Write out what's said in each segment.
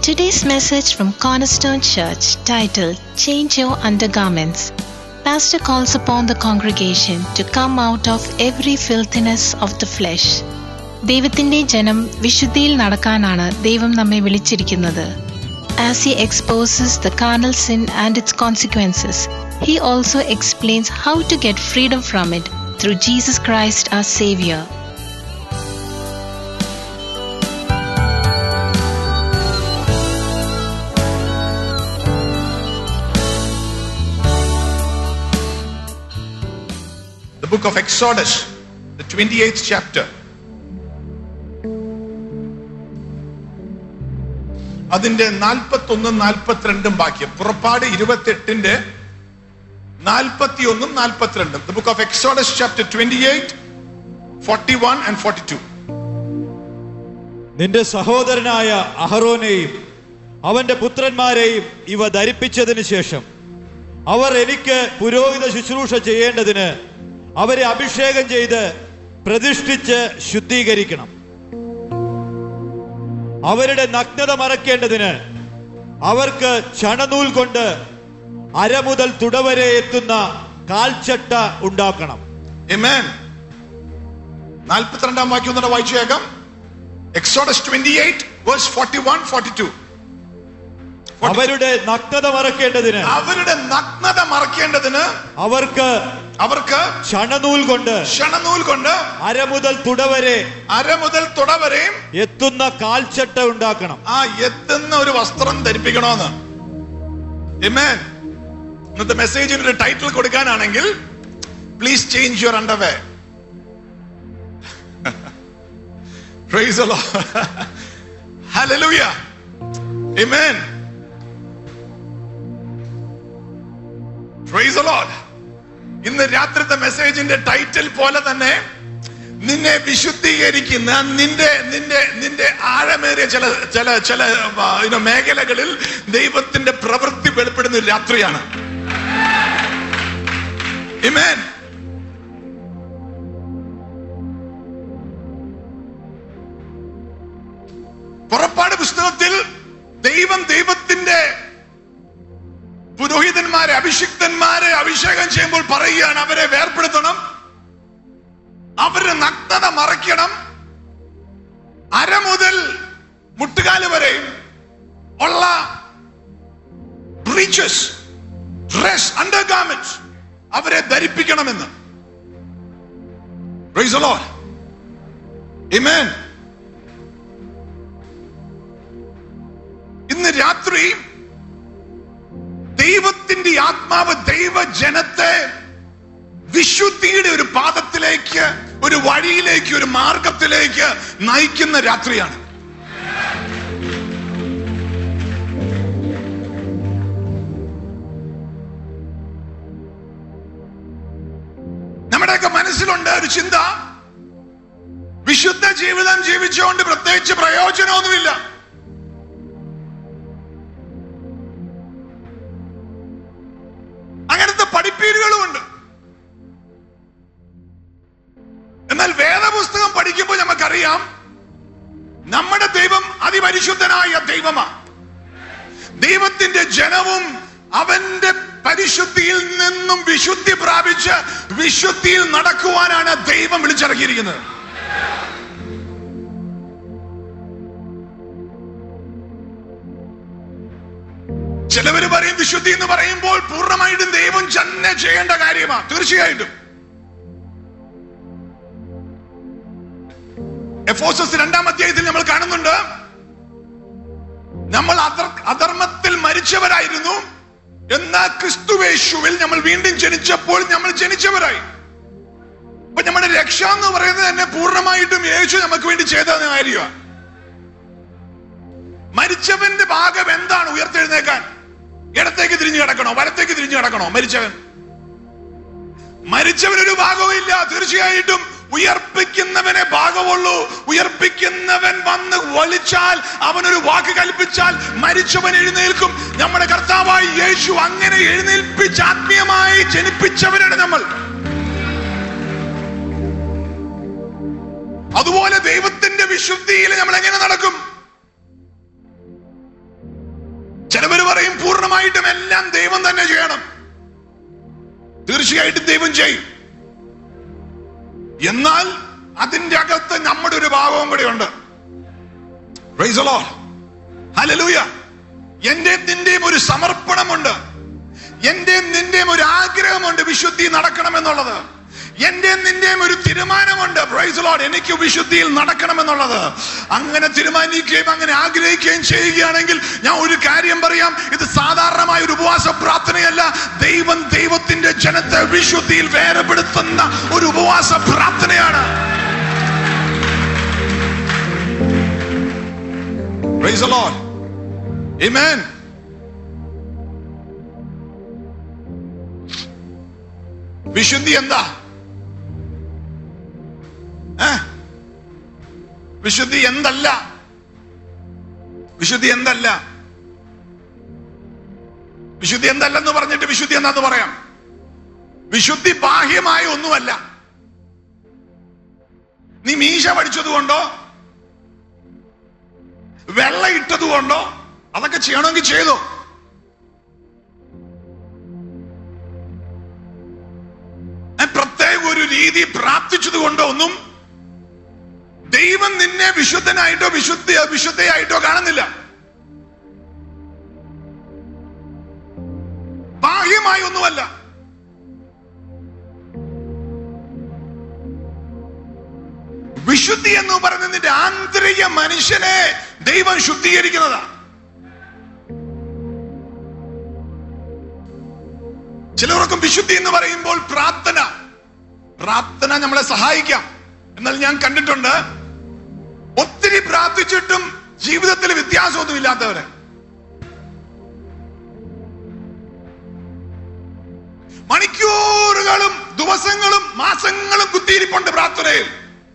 Today's message from Cornerstone Church, titled Change Your Undergarments. Pastor calls upon the congregation to come out of every filthiness of the flesh. ദൈവത്തിന്റെ ജനം വിശുദ്ധിയിൽ നടക്കാനാണ് ദൈവം നമ്മെ വിളിച്ചിരിക്കുന്നത് as he exposes the carnal sin and its consequences he also explains how to get freedom from it through Jesus Christ our saviour The book of Exodus, the 28th chapter. അതിന്റെ നാൽപ്പത്തൊന്നും നാൽപ്പത്തിരണ്ടും വാക്യം പുറപ്പാട് ഇരുപത്തെട്ടിന്റെ നാൽപ്പത്തിയൊന്നും നാൽപ്പത്തിരണ്ടും the book of Exodus chapter twenty eight forty one and forty two നിന്റെ സഹോദരനായ അഹറോനെയും അവന്റെ പുത്രന്മാരെയും ഇവ ധരിപ്പിച്ചതിന് ശേഷം അവർ എനിക്ക് പുരോഹിത ശുശ്രൂഷ ചെയ്യേണ്ടതിന് അവരെ അഭിഷേകം ചെയ്ത് പ്രതിഷ്ഠിച്ച് ശുദ്ധീകരിക്കണം അവരുടെ നഗ്നത മറക്കേണ്ടതിന് അവർക്ക് ചണനൂൽ കൊണ്ട് അര മുതൽ തുടവരെ എത്തുന്ന കാൽച്ചട്ട ഉണ്ടാക്കണം Amen. നാൽപ്പത്തിരണ്ടാം വാക്യം ഒന്നുകൂടെ വായിച്ചേക്കാം Exodus twenty eight verse forty one forty two അവരുടെ നഗ്നത മറക്കേണ്ടതിന് അവരുടെ നഗ്നത മറക്കേണ്ടതിന് അവർക്ക് അവർക്ക് ചണനൂൽ കൊണ്ട് ക്ഷണനൂൽ കൊണ്ട് അര മുതൽ തുടവരെ അര മുതൽ തുട വരെയും എത്തുന്ന കാൽച്ചട്ട ഉണ്ടാക്കണം ആ എത്തുന്ന ഒരു വസ്ത്രം ധരിപ്പിക്കണമെന്ന് Amen. ഇന്നത്തെ മെസ്സേജിന് ഒരു ടൈറ്റിൽ കൊടുക്കാനാണെങ്കിൽ please change your underwear Praise the Lord. Hallelujah. Amen. Praise the Lord. ഇന്ന് രാത്രിത്തെ മെസ്സേജിന്റെ ടൈറ്റിൽ പോലെ തന്നെ നിന്നെ വിശുദ്ധീകരിക്കുന്ന നിന്റെ നിന്റെ നിന്റെ ആഴമേറിയ ചില ചില ചില ആ, you know, മേഖലകളിൽ ദൈവത്തിന്റെ പ്രവൃത്തി വെളിപ്പെടുന്ന ഒരു രാത്രിയാണ് Amen. പുറപ്പാട് പുസ്തകത്തിൽ ദൈവം ദൈവത്തിന്റെ പുരോഹിതന്മാരെ അഭിഷിക്തന്മാരെ അഭിഷേകം ചെയ്യുമ്പോൾ പറയുകയാണ് അവരെ വേർപ്പെടുത്തണം അവരുടെ നഗ്നത മറയ്ക്കണം അര മുതൽ മുട്ടുകാല് വരെയും ഉള്ള ബ്രീച്ചസ് ഡ്രസ് അണ്ടർ ഗാർമെന്റ്സ് അവരെ ധരിപ്പിക്കണമെന്ന് Praise the Lord. Amen. ഇന്ന് രാത്രി ദൈവത്തിന്റെ ആത്മാവ് ദൈവജനത്തെ വിശുദ്ധിയുടെ ഒരു പാദത്തിലേക്ക് ഒരു വഴിയിലേക്ക് ഒരു മാർഗത്തിലേക്ക് നയിക്കുന്ന രാത്രിയാണ് നമ്മുടെയൊക്കെ മനസ്സിലുണ്ട് ഒരു ചിന്ത വിശുദ്ധ ജീവിതം ജീവിച്ചുകൊണ്ട് പ്രത്യേകിച്ച് പ്രയോജനമൊന്നുമില്ല അങ്ങനത്തെ പഠിപ്പീരുകളുമുണ്ട് എന്നാൽ വേദപുസ്തകം പഠിക്കുമ്പോൾ നമുക്കറിയാം നമ്മുടെ ദൈവം അതിപരിശുദ്ധനായ ദൈവമാണ് ദൈവത്തിന്റെ ജനവും അവന്റെ പരിശുദ്ധിയിൽ നിന്നും വിശുദ്ധി പ്രാപിച്ച് വിശുദ്ധിയിൽ നടക്കുവാനാണ് ദൈവം വിളിച്ചിറക്കിയിരിക്കുന്നത് ചിലവര് പറയും വിശുദ്ധി എന്ന് പറയുമ്പോൾ പൂർണ്ണമായിട്ടും ദൈവം തന്നെ ചെയ്യേണ്ട കാര്യമാണ് തീർച്ചയായിട്ടും എഫോസസ് രണ്ടാം അധ്യായത്തിൽ നമ്മൾ കാണുന്നുണ്ട് നമ്മൾ അധർ- അധർമ്മത്തിൽ മരിച്ചവരായിരുന്നു എന്നാൽ ക്രിസ്തുവേശുവിൽ നമ്മൾ വീണ്ടും ജനിച്ചപ്പോൾ നമ്മൾ ജനിച്ചവരായി അപ്പൊ നമ്മുടെ രക്ഷ എന്ന് പറയുന്നത് തന്നെ പൂർണ്ണമായിട്ടും യേശു നമുക്ക് വേണ്ടി ചെയ്ത കാര്യമാണ് മരിച്ചവന്റെ ഭാഗം എന്താണ് ഉയർത്തെഴുന്നേക്കാൻ ഇടത്തേക്ക് തിരിഞ്ഞു കിടക്കണോ വലത്തേക്ക് തിരിഞ്ഞു കിടക്കണോ മരിച്ചവൻ മരിച്ചവനൊരു ഭാഗവും ഇല്ല തീർച്ചയായിട്ടും ഉയർപ്പിക്കുന്നവനെ ഭാഗമുള്ളൂ ഉയർപ്പിക്കുന്നവൻ വന്ന് വലിച്ചാൽ അവനൊരു വാക്ക് കൽപ്പിച്ചാൽ മരിച്ചവൻ എഴുന്നേൽക്കും നമ്മുടെ കർത്താവായി യേശു അങ്ങനെ എഴുന്നേൽപ്പിച്ച് ആത്മീയമായി ജനിപ്പിച്ചവരാണ് നമ്മൾ അതുപോലെ ദൈവത്തിന്റെ വിശുദ്ധിയിൽ നമ്മൾ എങ്ങനെ നടക്കും ചിലവര് പറയും പൂർണ്ണമായിട്ടും എല്ലാം ദൈവം തന്നെ ചെയ്യണം തീർച്ചയായിട്ടും ദൈവം ചെയ്യും എന്നാൽ അതിന്റെ അകത്ത് നമ്മുടെ ഒരു ഭാവവും കൂടെ ഉണ്ട് Praise the Lord. Hallelujah. എന്റെ നിന്റെയും ഒരു സമർപ്പണമുണ്ട് എന്റെ നിന്റെയും ഒരു ആഗ്രഹമുണ്ട് വിശുദ്ധി നടക്കണമെന്നുള്ളത് എന്റെ നിന്റെയും ഒരു തീരുമാനമുണ്ട് പ്രൈസ് ലോഡ് എനിക്ക് വിശുദ്ധിയിൽ നടക്കണമെന്നുള്ളത് അങ്ങനെ തീരുമാനിക്കുകയും അങ്ങനെ ആഗ്രഹിക്കുകയും ചെയ്യുകയാണെങ്കിൽ ഞാൻ ഒരു കാര്യം പറയാം ഇത് സാധാരണമായ ഒരു ഉപവാസ പ്രാർത്ഥനയല്ല ദൈവം ദൈവത്തിന്റെ ജനത്തെ വിശുദ്ധിയിൽ വേർപെടുത്തുന്ന ഒരു ഉപവാസ പ്രാർത്ഥനയാണ് Praise the Lord. Amen. വിശുദ്ധി എന്താ ഏ? വിശുദ്ധി എന്തല്ല വിശുദ്ധി എന്തല്ല വിശുദ്ധി എന്തല്ലെന്ന് പറഞ്ഞിട്ട് വിശുദ്ധി എന്താന്ന് പറയാം വിശുദ്ധി ബാഹ്യമായ ഒന്നുമല്ല നീ മീശ പഠിച്ചതുകൊണ്ടോ വെള്ള ഇട്ടതുകൊണ്ടോ അതൊക്കെ ചെയ്യണമെങ്കിൽ ചെയ്തു ഏ, പ്രത്യേക ഒരു രീതി പ്രാർത്ഥിച്ചത് കൊണ്ടോ ഒന്നും ദൈവം നിന്നെ വിശുദ്ധനായിട്ടോ വിശുദ്ധ വിശുദ്ധയായിട്ടോ കാണുന്നില്ല ബാഹ്യമായി ഒന്നുമല്ല വിശുദ്ധി എന്ന് പറയുന്നതിന്റെ ആന്തരിക മനുഷ്യനെ ദൈവം ശുദ്ധീകരിക്കുന്നതാണ് ചിലവർക്കും വിശുദ്ധി എന്ന് പറയുമ്പോൾ പ്രാർത്ഥന പ്രാർത്ഥന നമ്മളെ സഹായിക്കാം എന്നാൽ ഞാൻ കണ്ടിട്ടുണ്ട് ഒത്തിരി പ്രാർത്ഥിച്ചിട്ടും ജീവിതത്തിൽ വ്യത്യാസമൊന്നും ഇല്ലാത്തവരെ മണിക്കൂറുകളും ദിവസങ്ങളും മാസങ്ങളും കുത്തിയിരിപ്പുണ്ട് പ്രാർത്ഥനയിൽ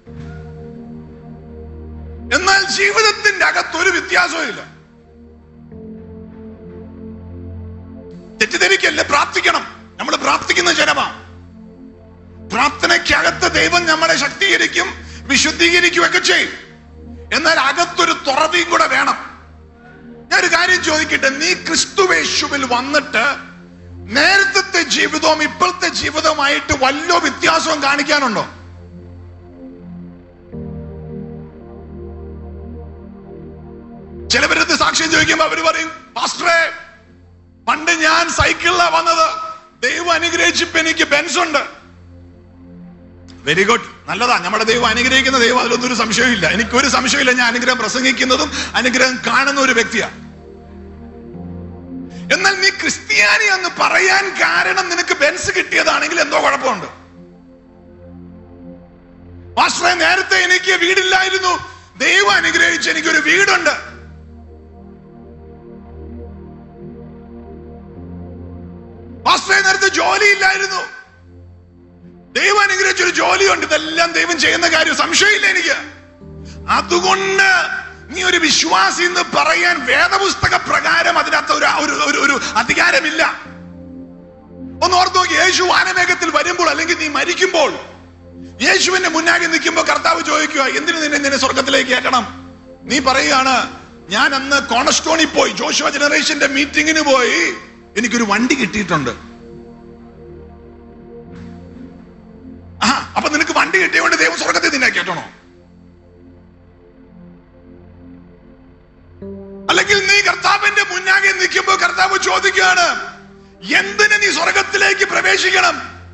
എന്നാൽ ജീവിതത്തിന്റെ അകത്തൊരു വ്യത്യാസവും ഇല്ല തെറ്റിദ്ധരിക്കല്ലേ പ്രാർത്ഥിക്കണം നമ്മൾ പ്രാർത്ഥിക്കുന്ന ജനമാ പ്രാർത്ഥനയ്ക്കകത്ത് ദൈവം നമ്മളെ ശക്തീകരിക്കും വിശുദ്ധീകരിക്കുകയൊക്കെ ചെയ്യും എന്നാൽ അകത്തൊരു തുറവിയും കൂടെ വേണം ഞാൻ ഒരു കാര്യം ചോദിക്കട്ടെ നീ ക്രിസ്തുവേശുവിൽ വന്നിട്ട് നേരത്തെ ജീവിതവും ഇപ്പോഴത്തെ ജീവിതവുമായിട്ട് വല്ലോ വ്യത്യാസവും കാണിക്കാനുണ്ടോ ചിലവരത് സാക്ഷ്യം ചോദിക്കുമ്പോ അവര് പറയും പാസ്റ്ററെ പണ്ട് ഞാൻ സൈക്കിളിലാ വന്നത് ദൈവം അനുഗ്രഹിച്ചപ്പോ എനിക്ക് ബെൻസ് ഉണ്ട് വെരി ഗുഡ് നല്ലതാ നമ്മുടെ ദൈവം അനുഗ്രഹിക്കുന്ന ദൈവം അതിലൊന്നും ഒരു സംശയമില്ല എനിക്കൊരു സംശയമില്ല ഞാൻ അനുഗ്രഹം പ്രസംഗിക്കുന്നതും അനുഗ്രഹം കാണുന്ന ഒരു വ്യക്തിയാണ് എന്നാൽ നീ ക്രിസ്ത്യാനി എന്ന് പറയാൻ കാരണം നിനക്ക് ബെൻസ് കിട്ടിയതാണെങ്കിൽ എന്തോ കുഴപ്പമുണ്ട് പാസ്റ്ററെ നേരത്തെ എനിക്ക് വീടില്ലായിരുന്നു ദൈവം അനുഗ്രഹിച്ച് എനിക്കൊരു വീടുണ്ട് പാസ്റ്ററെ നേരത്തെ ജോലിയില്ലായിരുന്നു ദൈവം അനുഗ്രഹിച്ച ഒരു ജോലിയുണ്ട് ഇതെല്ലാം ദൈവം ചെയ്യുന്ന കാര്യം സംശയമില്ല എനിക്ക് അതുകൊണ്ട് നീ ഒരു വിശ്വാസി എന്ന് പറയാൻ വേദപുസ്തക പ്രകാരം അതിനകത്ത് ഒരു ഒരു ഒരു ഒരു അധികാരമില്ല ഒന്ന് ഓർത്ത് നോക്കി യേശു വാനമേഘത്തിൽ വരുമ്പോൾ അല്ലെങ്കിൽ നീ മരിക്കുമ്പോൾ യേശുവിന്റെ മുന്നാകെ നിൽക്കുമ്പോൾ കർത്താവ് ചോദിക്കുക എന്തിനു നിന്നെ നിന്നെ സ്വർഗത്തിലേക്ക് കയറ്റണം നീ പറയുകയാണ് ഞാൻ അന്ന് കോണസ്റ്റോണിൽ പോയി ജോഷുവ ജനറേഷന്റെ മീറ്റിങ്ങിന് പോയി എനിക്കൊരു വണ്ടി കിട്ടിയിട്ടുണ്ട് ആ അപ്പൊ നിനക്ക് വണ്ടി കിട്ടിയതുകൊണ്ട് ദൈവം സ്വർഗത്തിൽ നിന്നെ കേട്ടണോ അല്ലെങ്കിൽ നീ കർത്താവിന്റെ മുന്നാകെ നിൽക്കുമ്പോൾ കർത്താവ് ചോദിക്കുകയാണ് എന്തിന് നീ സ്വർഗത്തിലേക്ക് പ്രവേശിക്കണം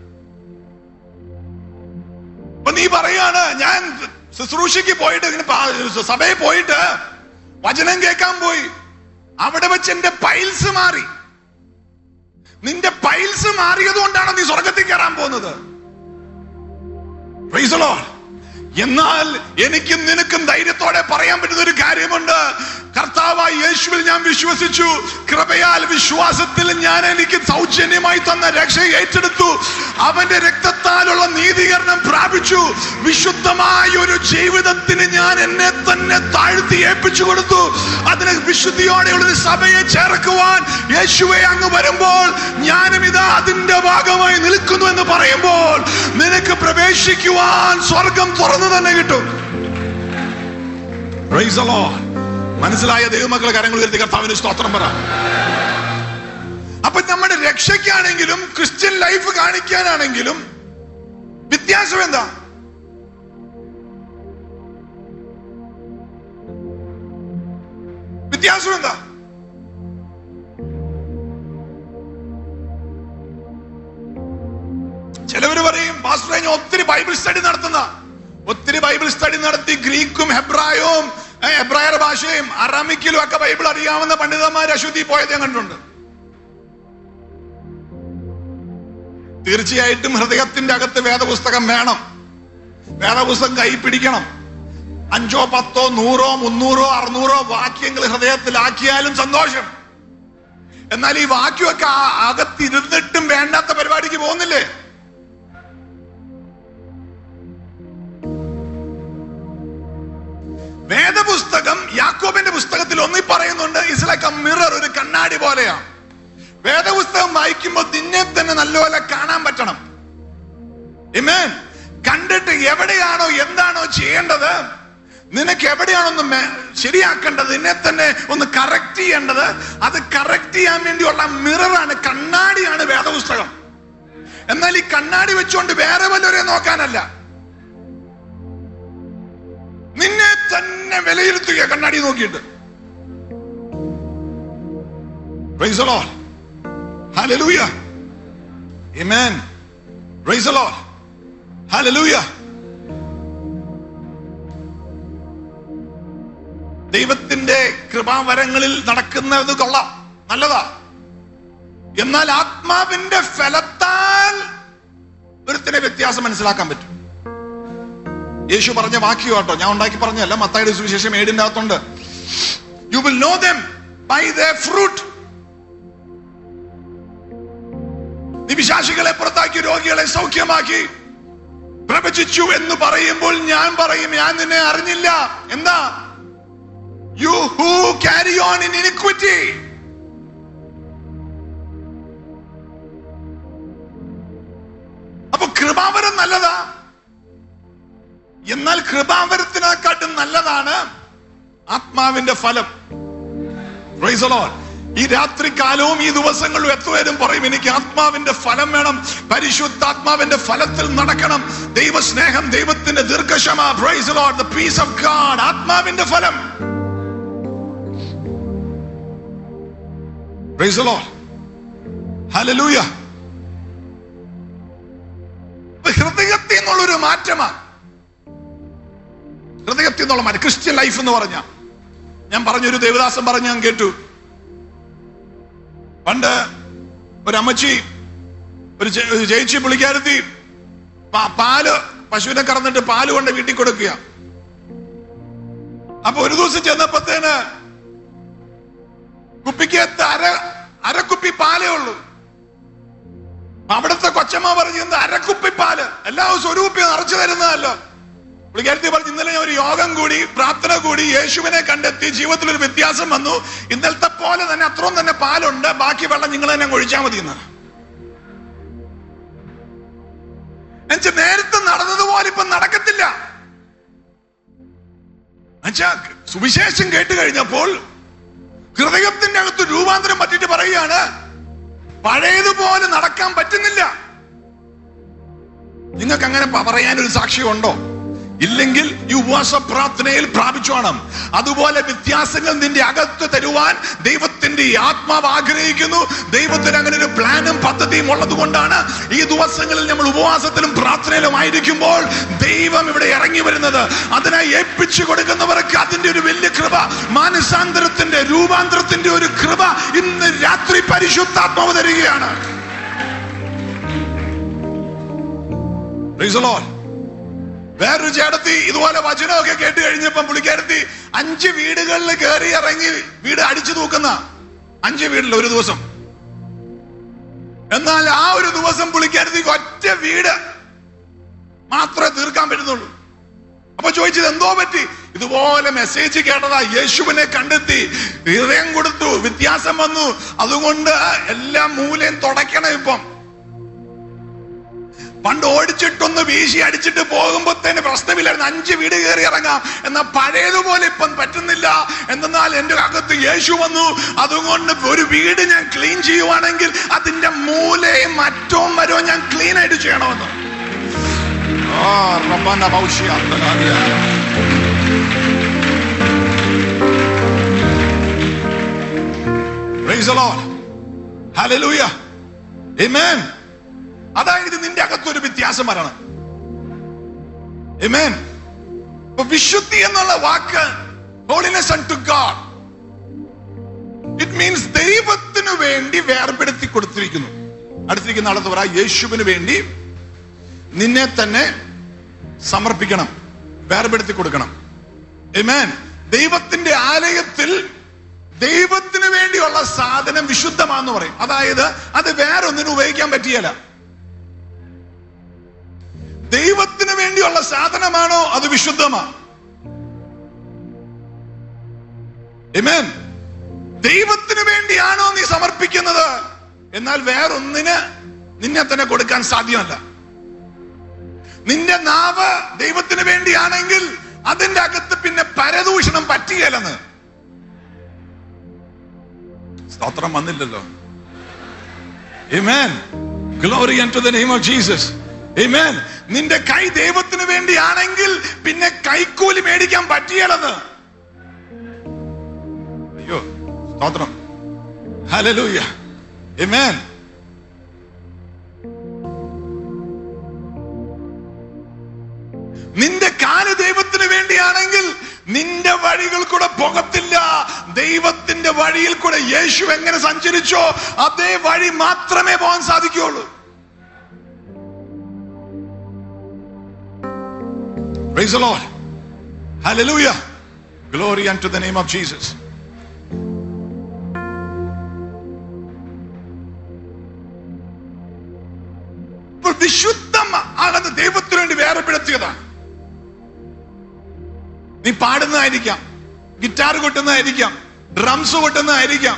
അപ്പൊ നീ പറയാണ് ഞാൻ ശുശ്രൂഷയ്ക്ക് പോയിട്ട് ഇങ്ങനെ പാ- സഭയിൽ പോയിട്ട് വചനം കേൾക്കാൻ പോയി അവിടെ വെച്ച് എന്റെ പൈൽസ് മാറി നിന്റെ പൈൽസ് മാറിയത് കൊണ്ടാണ് നീ സ്വർഗത്തിൽ കയറാൻ പോകുന്നത് Praise the Lord. എന്നാൽ എനിക്കും നിനക്കും ധൈര്യത്തോടെ പറയാൻ പറ്റുന്ന ഒരു കാര്യമുണ്ട് കർത്താവായി യേശുവിൽ ഞാൻ വിശ്വസിച്ചു കൃപയാൽ വിശ്വാസത്തിൽ ഞാൻ എനിക്ക് സൗജന്യമായി തന്ന രക്ഷ ഏറ്റെടുത്തു അവന്റെ രക്തത്താലുള്ള നീതീകരണം പ്രാപിച്ചു വിശുദ്ധമായ ഒരു ജീവിതത്തിന് ഞാൻ എന്നെ തന്നെ താഴ്ത്തി ഏൽപ്പിച്ചു കൊടുത്തു അതിന് വിശുദ്ധിയോടെയുള്ള ഒരു സഭയെ ചേർക്കുവാൻ യേശുവെ അങ്ങ് വരുമ്പോൾ ഞാനും ഇതാ അതിന്റെ ഭാഗമായി നിൽക്കുന്നു എന്ന് പറയുമ്പോൾ നിനക്ക് പ്രവേശിക്കുവാൻ സ്വർഗം തുറന്നു തന്നെ കിട്ടും Praise the Lord. മനസ്സിലായ ദൈവമക്കളെ കരങ്ങൾ ഉയർത്തി കർത്താവിന് സ്തോത്രം പറ അപ്പൊ നമ്മുടെ രക്ഷയ്ക്കാണെങ്കിലും ക്രിസ്ത്യൻ ലൈഫ് കാണിക്കാനാണെങ്കിലും വ്യത്യാസം എന്താ വ്യത്യാസം എന്താ ചിലവര് പറയും പാസ്റ്ററെ ഞാൻ ഒത്തിരി ബൈബിൾ സ്റ്റഡി നടത്തുന്ന ഒത്തിരി ബൈബിൾ സ്റ്റഡി നടത്തി ഗ്രീക്കും ഹെബ്രായവും ഏ, ഹെബ്രായർ ഭാഷയും അറാമിക്കിലും ഒക്കെ ബൈബിൾ അറിയാവുന്ന പണ്ഡിതന്മാർ അശുദ്ധി പോയത് ഞാൻ കണ്ടിട്ടുണ്ട് തീർച്ചയായിട്ടും ഹൃദയത്തിന്റെ അകത്ത് വേദപുസ്തകം വേണം വേദപുസ്തകം കൈ പിടിക്കണം അഞ്ചോ പത്തോ നൂറോ മുന്നൂറോ അറുന്നൂറോ വാക്യങ്ങൾ ഹൃദയത്തിലാക്കിയാലും സന്തോഷം എന്നാൽ ഈ വാക്യമൊക്കെ ആ- അകത്തിരുന്നിട്ടും വേണ്ടാത്ത പരിപാടിക്ക് പോകുന്നില്ലേ വേദപുസ്തകം യാക്കോബിന്റെ പുസ്തകത്തിൽ ഒന്നി പറയുന്നുണ്ട് ഇറ്റ്സ് ലൈക്ക് എ മിറർ ഒരു കണ്ണാടി പോലെയാണ് വേദപുസ്തകം വായിക്കുമ്പോൾ നിന്നെ തന്നെ നല്ലപോലെ കാണാൻ പറ്റണം Amen. കണ്ടിട്ട് എവിടെയാണോ എന്താണോ ചെയ്യേണ്ടത് നിനക്ക് എവിടെയാണോ ഒന്ന് മെ- ശരിയാക്കേണ്ടത് നിന്നെ തന്നെ ഒന്ന് കറക്റ്റ് ചെയ്യേണ്ടത് അത് കറക്റ്റ് ചെയ്യാൻ വേണ്ടിയുള്ള മിററാണ് കണ്ണാടിയാണ് വേദപുസ്തകം എന്നാൽ ഈ കണ്ണാടി വെച്ചുകൊണ്ട് വേറെ വല്ലവരെ നോക്കാനല്ല നിന്നെ തന്നെ വിലയിരുത്തുക കണ്ണാടി നോക്കിയിട്ട് Praise the Lord. Hallelujah. Amen. Praise the Lord. Hallelujah. ദൈവത്തിന്റെ കൃപാവരങ്ങളിൽ നടക്കുന്നത് കൊള്ളാം നല്ലതാ എന്നാൽ ആത്മാവിന്റെ ഫലത്താൽ ഒരുത്തിനെ വ്യത്യാസം മനസ്സിലാക്കാൻ പറ്റും യേശു പറഞ്ഞ വാക്യം കേട്ടോ ഞാൻ ഉണ്ടാക്കി പറഞ്ഞല്ല മത്തായുടെ സുവിശേഷം ഏടിന്റെ അകത്തുണ്ട് you will know them by the fruit നിവിശാസികളെ പുറത്താക്കി രോഗികളെ സൗഖ്യമാക്കി പ്രവചിച്ചു എന്ന് പറയുമ്പോൾ ഞാൻ പറയും ഞാൻ നിന്നെ അറിഞ്ഞില്ല എന്താ you who carry on in iniquity അപ്പൊ കൃപാവരം നല്ലതാ എന്നാൽ കൃപാവരത്തിനെക്കാട്ടും നല്ലതാണ് ആത്മാവിന്റെ ഫലം Praise the Lord. ഈ രാത്രി കാലവും ഈ ദിവസങ്ങളിലും എത്തുവരും പറയും എനിക്ക് ആത്മാവിന്റെ ഫലം വേണം പരിശുദ്ധാത്മാവിന്റെ ഫലത്തിൽ നടക്കണം ദൈവസ്നേഹം ദൈവത്തിന്റെ ദീർഘക്ഷമ praise Lord the peace of God ആത്മാവിന്റെ ഫലം പ്രൈസ് ലോഡ് ഹല്ലേലൂയ ഹൃദയത്തിൽ നിന്നുള്ളൊരു മാറ്റമാണ് ഹൃദയത്തിൽ നിന്നുള്ള മാറ്റം ക്രിസ്ത്യൻ ലൈഫ് എന്ന് പറഞ്ഞ ഞാൻ പറഞ്ഞൊരു ദേവദാസൻ പറഞ്ഞ് ഞാൻ കേട്ടു പണ്ട് ഒരു അമ്മച്ചി ഒരു ചേ- ഒരു ചേച്ചി പുള്ളിക്കാരത്തി പാ- പാല് പശുവിനെ കറന്നിട്ട് പാല് കൊണ്ട് വീട്ടിൽ കൊടുക്കുക അപ്പൊ ഒരു ദിവസം ചെന്നപ്പോഴത്തേന് കുപ്പിക്കകത്ത് അര അരക്കുപ്പി പാലേ ഉള്ളൂ അവിടുത്തെ കൊച്ചമ്മ പറഞ്ഞു "എന്ത് അരക്കുപ്പി പാല് എല്ലാ ദിവസവും ഒരു കുപ്പി നിറച്ചു തരുന്നതല്ലോ പുള്ളിക്കാരത്തി പറഞ്ഞു ഇന്നലെ ഞാൻ ഒരു യോഗം കൂടി പ്രാർത്ഥന കൂടി യേശുവിനെ കണ്ടെത്തി ജീവിതത്തിൽ ഒരു വ്യത്യാസം വന്നു ഇന്നലത്തെ പോലെ തന്നെ അത്രയും തന്നെ പാലുണ്ട് ബാക്കി വെള്ളം നിങ്ങൾ തന്നെ ഒഴിച്ചാൽ മതി എന്ന് എന്നുവെച്ചാ നേരത്തെ നടന്നതുപോലെ ഇപ്പൊ നടക്കത്തില്ല എന്നുവെച്ചാ സുവിശേഷം കേട്ട് കഴിഞ്ഞപ്പോൾ ഹൃദയത്തിന്റെ അകത്ത് രൂപാന്തരം പറ്റിയിട്ട് പറയുകയാണ് പഴയതുപോലെ നടക്കാൻ പറ്റുന്നില്ല നിങ്ങൾക്ക് അങ്ങനെ പ- പറയാൻ ഒരു സാക്ഷ്യമുണ്ടോ ഇല്ലെങ്കിൽ ഈ ഉപവാസ പ്രാർത്ഥനയിൽ പ്രാപിച്ചോണം അതുപോലെ വ്യത്യാസങ്ങൾ നിന്റെ അകത്ത് തരുവാൻ ദൈവത്തിന്റെ ഈ ആത്മാവ് ആഗ്രഹിക്കുന്നു ദൈവത്തിന് അങ്ങനെ ഒരു പ്ലാനും പദ്ധതിയും ഉള്ളത് കൊണ്ടാണ് ഈ ദിവസങ്ങളിൽ നമ്മൾ ഉപവാസത്തിലും പ്രാർത്ഥനയിലും ആയിരിക്കുമ്പോൾ ദൈവം ഇവിടെ ഇറങ്ങി വരുന്നത് അതിനായി ഏൽപ്പിച്ചു കൊടുക്കുന്നവർക്ക് അതിന്റെ ഒരു വലിയ കൃപ മാനസാന്തരത്തിന്റെ രൂപാന്തരത്തിന്റെ ഒരു കൃപ ഇന്ന് രാത്രി പരിശുദ്ധാത്മാവ് തരികയാണ് Praise the Lord. വേറൊരു ചേട്ടത്തി ഇതുപോലെ വചനമൊക്കെ കേട്ട് കഴിഞ്ഞപ്പം പുള്ളിക്കാരത്തി അഞ്ച് വീടുകളിൽ കയറി ഇറങ്ങി വീട് അടിച്ചു തൂക്കുന്ന അഞ്ച് വീട്ടിൽ ഒരു ദിവസം എന്നാൽ ആ ഒരു ദിവസം പുള്ളിക്കാരത്തിക്ക് ഒറ്റ വീട് മാത്രമേ തീർക്കാൻ പറ്റുന്നുള്ളൂ അപ്പൊ ചോദിച്ചത് എന്തോ പറ്റി ഇതുപോലെ മെസ്സേജ് കേട്ടതാ യേശുവിനെ കണ്ടെത്തി ഹൃദയം കൊടുത്തു വ്യത്യാസം വന്നു അതുകൊണ്ട് എല്ലാ മൂലയും തുടയ്ക്കണം ഇപ്പം പണ്ട് ഓടിച്ചിട്ടൊന്ന് വീശി അടിച്ചിട്ട് പോകുമ്പോഴത്തേന് പ്രശ്നമില്ലായിരുന്നു അഞ്ച് വീട് കയറി ഇറങ്ങാം എന്നാൽ പഴയതുപോലെ ഇപ്പം പറ്റുന്നില്ല എന്തെന്നാൽ എൻ്റെ അകത്ത് യേശു വന്നു അതുകൊണ്ട് ഒരു വീട് ഞാൻ ക്ലീൻ ചെയ്യുവാണെങ്കിൽ അതിന്റെ മൂലയും മറ്റവും വരവും ഞാൻ ക്ലീൻ ആയിട്ട് ചെയ്യണമെന്ന് ആ, റബ്ബന ബൗഷ്യ അന്തനാദിയ. Praise the Lord. Hallelujah. Amen. അതായത് നിന്റെ അകത്തൊരു വ്യത്യാസം വരണം Amen. ഇപ്പൊ വിശുദ്ധി എന്നുള്ള വാക്ക് holiness unto God it means ദൈവത്തിന് വേണ്ടി വേർപെടുത്തി കൊടുത്തിരിക്കുന്നു അടുത്തിരിക്കുന്ന ആളത്ത് പറ യേശുവിന് വേണ്ടി നിന്നെ തന്നെ സമർപ്പിക്കണം വേർപെടുത്തി കൊടുക്കണം Amen. ദൈവത്തിന്റെ ആലയത്തിൽ ദൈവത്തിന് വേണ്ടിയുള്ള സാധനം വിശുദ്ധമാന്ന് പറയും അതായത് അത് വേറെ ഒന്നിനും ഉപയോഗിക്കാൻ പറ്റിയല്ല ദൈവത്തിന് വേണ്ടിയുള്ള സാധനമാണോ അത് വിശുദ്ധമാണ് Amen. ദൈവത്തിന് വേണ്ടിയാണോ നീ സമർപ്പിക്കുന്നത് എന്നാൽ വേറൊന്നിന് നിന്നെ തന്നെ കൊടുക്കാൻ സാധ്യമല്ല നിന്റെ നാവ് ദൈവത്തിന് വേണ്ടിയാണെങ്കിൽ അതിന്റെ അകത്ത് പിന്നെ പരദൂഷണം പറ്റുകയില്ലെന്ന് സ്തോത്രം വന്നില്ലല്ലോ Amen. Glory unto the name of Jesus. Amen. നിന്റെ കൈ ദൈവത്തിന് വേണ്ടിയാണെങ്കിൽ പിന്നെ കൈക്കൂലി മേടിക്കാൻ പറ്റിയല്ലെന്ന് അയ്യോ സ്തോത്രം ഹല്ലേലൂയ Amen. നിന്റെ കാല് ദൈവത്തിന് വേണ്ടിയാണെങ്കിൽ നിന്റെ വഴികൾ കൂടെ പോകത്തില്ല ദൈവത്തിന്റെ വഴിയിൽ കൂടെ യേശു എങ്ങനെ സഞ്ചരിച്ചോ അതേ വഴി മാത്രമേ പോകാൻ സാധിക്കുകയുള്ളൂ Praise the Lord. Hallelujah. Glory unto the name of Jesus. ഇപ്പോൾ വിശുദ്ധം ആണെന്ന് ദൈവത്തിന് വേണ്ടി വേർപെടുത്തിയതാണ് നീ പാടുന്നതായിരിക്കാം ഗിറ്റാർ കൊട്ടുന്നതായിരിക്കാം ഡ്രംസ് കൊട്ടുന്നതായിരിക്കാം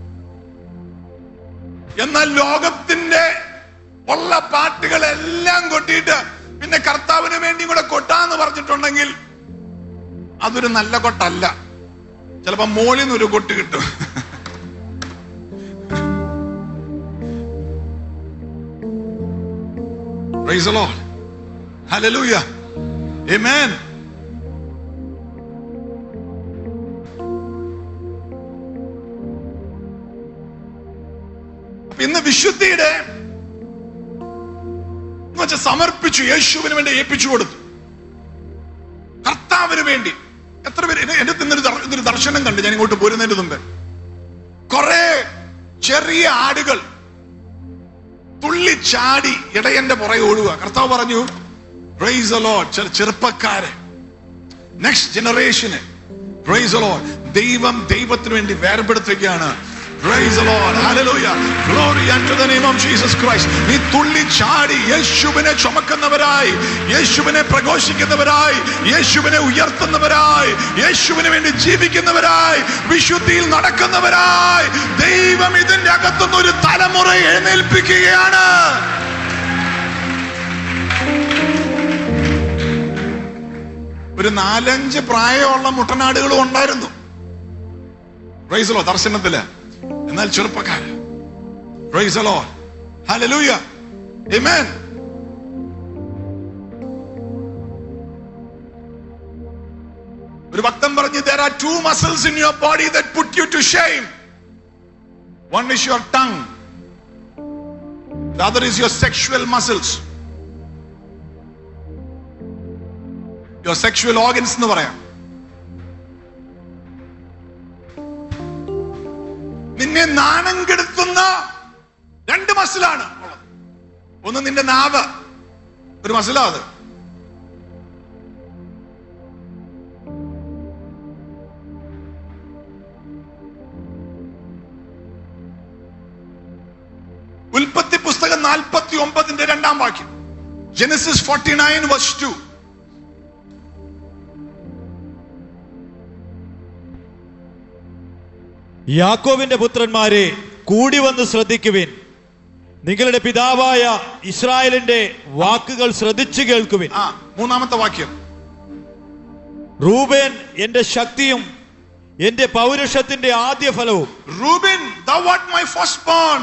എന്നാൽ ലോകത്തിന്റെ ഉള്ള പാട്ടുകളെല്ലാം കൊട്ടിയിട്ട് പിന്നെ കർത്താവിന് വേണ്ടി കൂടെ കൊട്ടാന്ന് പറഞ്ഞിട്ടുണ്ടെങ്കിൽ അതൊരു നല്ല കൊട്ടല്ല ചിലപ്പോ മോളിൽ നിന്ന് ഒരു കൊട്ട് കിട്ടും Praise the Lord. Hallelujah. Amen. അപ്പൊ ഇന്ന് വിശുദ്ധിയുടെ എന്ന് വെച്ചാൽ സമർപ്പിച്ചു യേശുവിന് വേണ്ടി ഏൽപ്പിച്ചു കൊടുത്തു കർത്താവിന് വേണ്ടി എത്ര പേര് എന്നെ- എന്റെ ഇന്നൊരു ദർ- ഇന്നൊരു ദർശനം കണ്ടു ഞാൻ ഇങ്ങോട്ട് പോരുന്നതിന് മുമ്പ് കുറെ ചെറിയ ആടുകൾ തുള്ളി ചാടി ഇടയന്റെ പുറകെ ഓടുക കർത്താവ് പറഞ്ഞു പ്രൈസ് ലോഡ് ചില ചെറുപ്പക്കാരെ നെക്സ്റ്റ് ജനറേഷന് പ്രൈസ് ലോഡ് ദൈവം ദൈവത്തിന് വേണ്ടി വേർപെടുത്തുകയാണ് Praise the Lord. Hallelujah. Glory unto the name of Jesus Christ. നീ തുള്ളി ചാടി യേശുവിനെ ചുമക്കുന്നവരായി യേശുവിനെ പ്രഘോഷിക്കുന്നവരായി യേശുവിനെ ഉയർത്തുന്നവരായി യേശുവിന് വേണ്ടി ജീവിക്കുന്നവരായി വിശുദ്ധിയിൽ നടക്കുന്നവരായി ദൈവം ഇതിന്റെ അകത്തുനിന്ന് ഒരു തലമുറ എഴുന്നേൽപ്പിക്കുകയാണ് ഒരു നാലഞ്ച് പ്രായമുള്ള മുട്ടനാടുകളും ഉണ്ടായിരുന്നു പ്രൈസലോ ദർശനത്തില് എന്നാൽ ചെറുപ്പക്കാര് പ്രൈസലോ ഹല്ലേലൂയ ആമേൻ ഒരു ഭക്തൻ പറഞ്ഞു there are two muscles in your body that put you to shame one is your tongue the other is your sexual muscles your sexual organs എന്ന് പറയാം നിന്നെ നാണം കെടുത്തുന്ന രണ്ട് മസിലാണ് ഉള്ളത്. ഒന്ന് നിന്റെ നാവ് ഒരു മസിലാ അത് ഉൽപ്പത്തി പുസ്തകം നാൽപ്പത്തി ഒമ്പതിന്റെ രണ്ടാം വാക്യം Genesis forty nine verse two യാക്കോവിന്റെ പുത്രന്മാരെ കൂടി വന്ന് ശ്രദ്ധിക്കുവിൻ നിങ്ങളുടെ പിതാവായ ഇസ്രായേലിന്റെ വാക്കുകൾ ശ്രദ്ധിച്ചു കേൾക്കുവിൻ ആ മൂന്നാമത്തെ വാക്യം റൂബേൻ എന്റെ ശക്തിയും എന്റെ പൗരുഷത്തിന്റെ ആദ്യ ഫലവും Reuben thou art my firstborn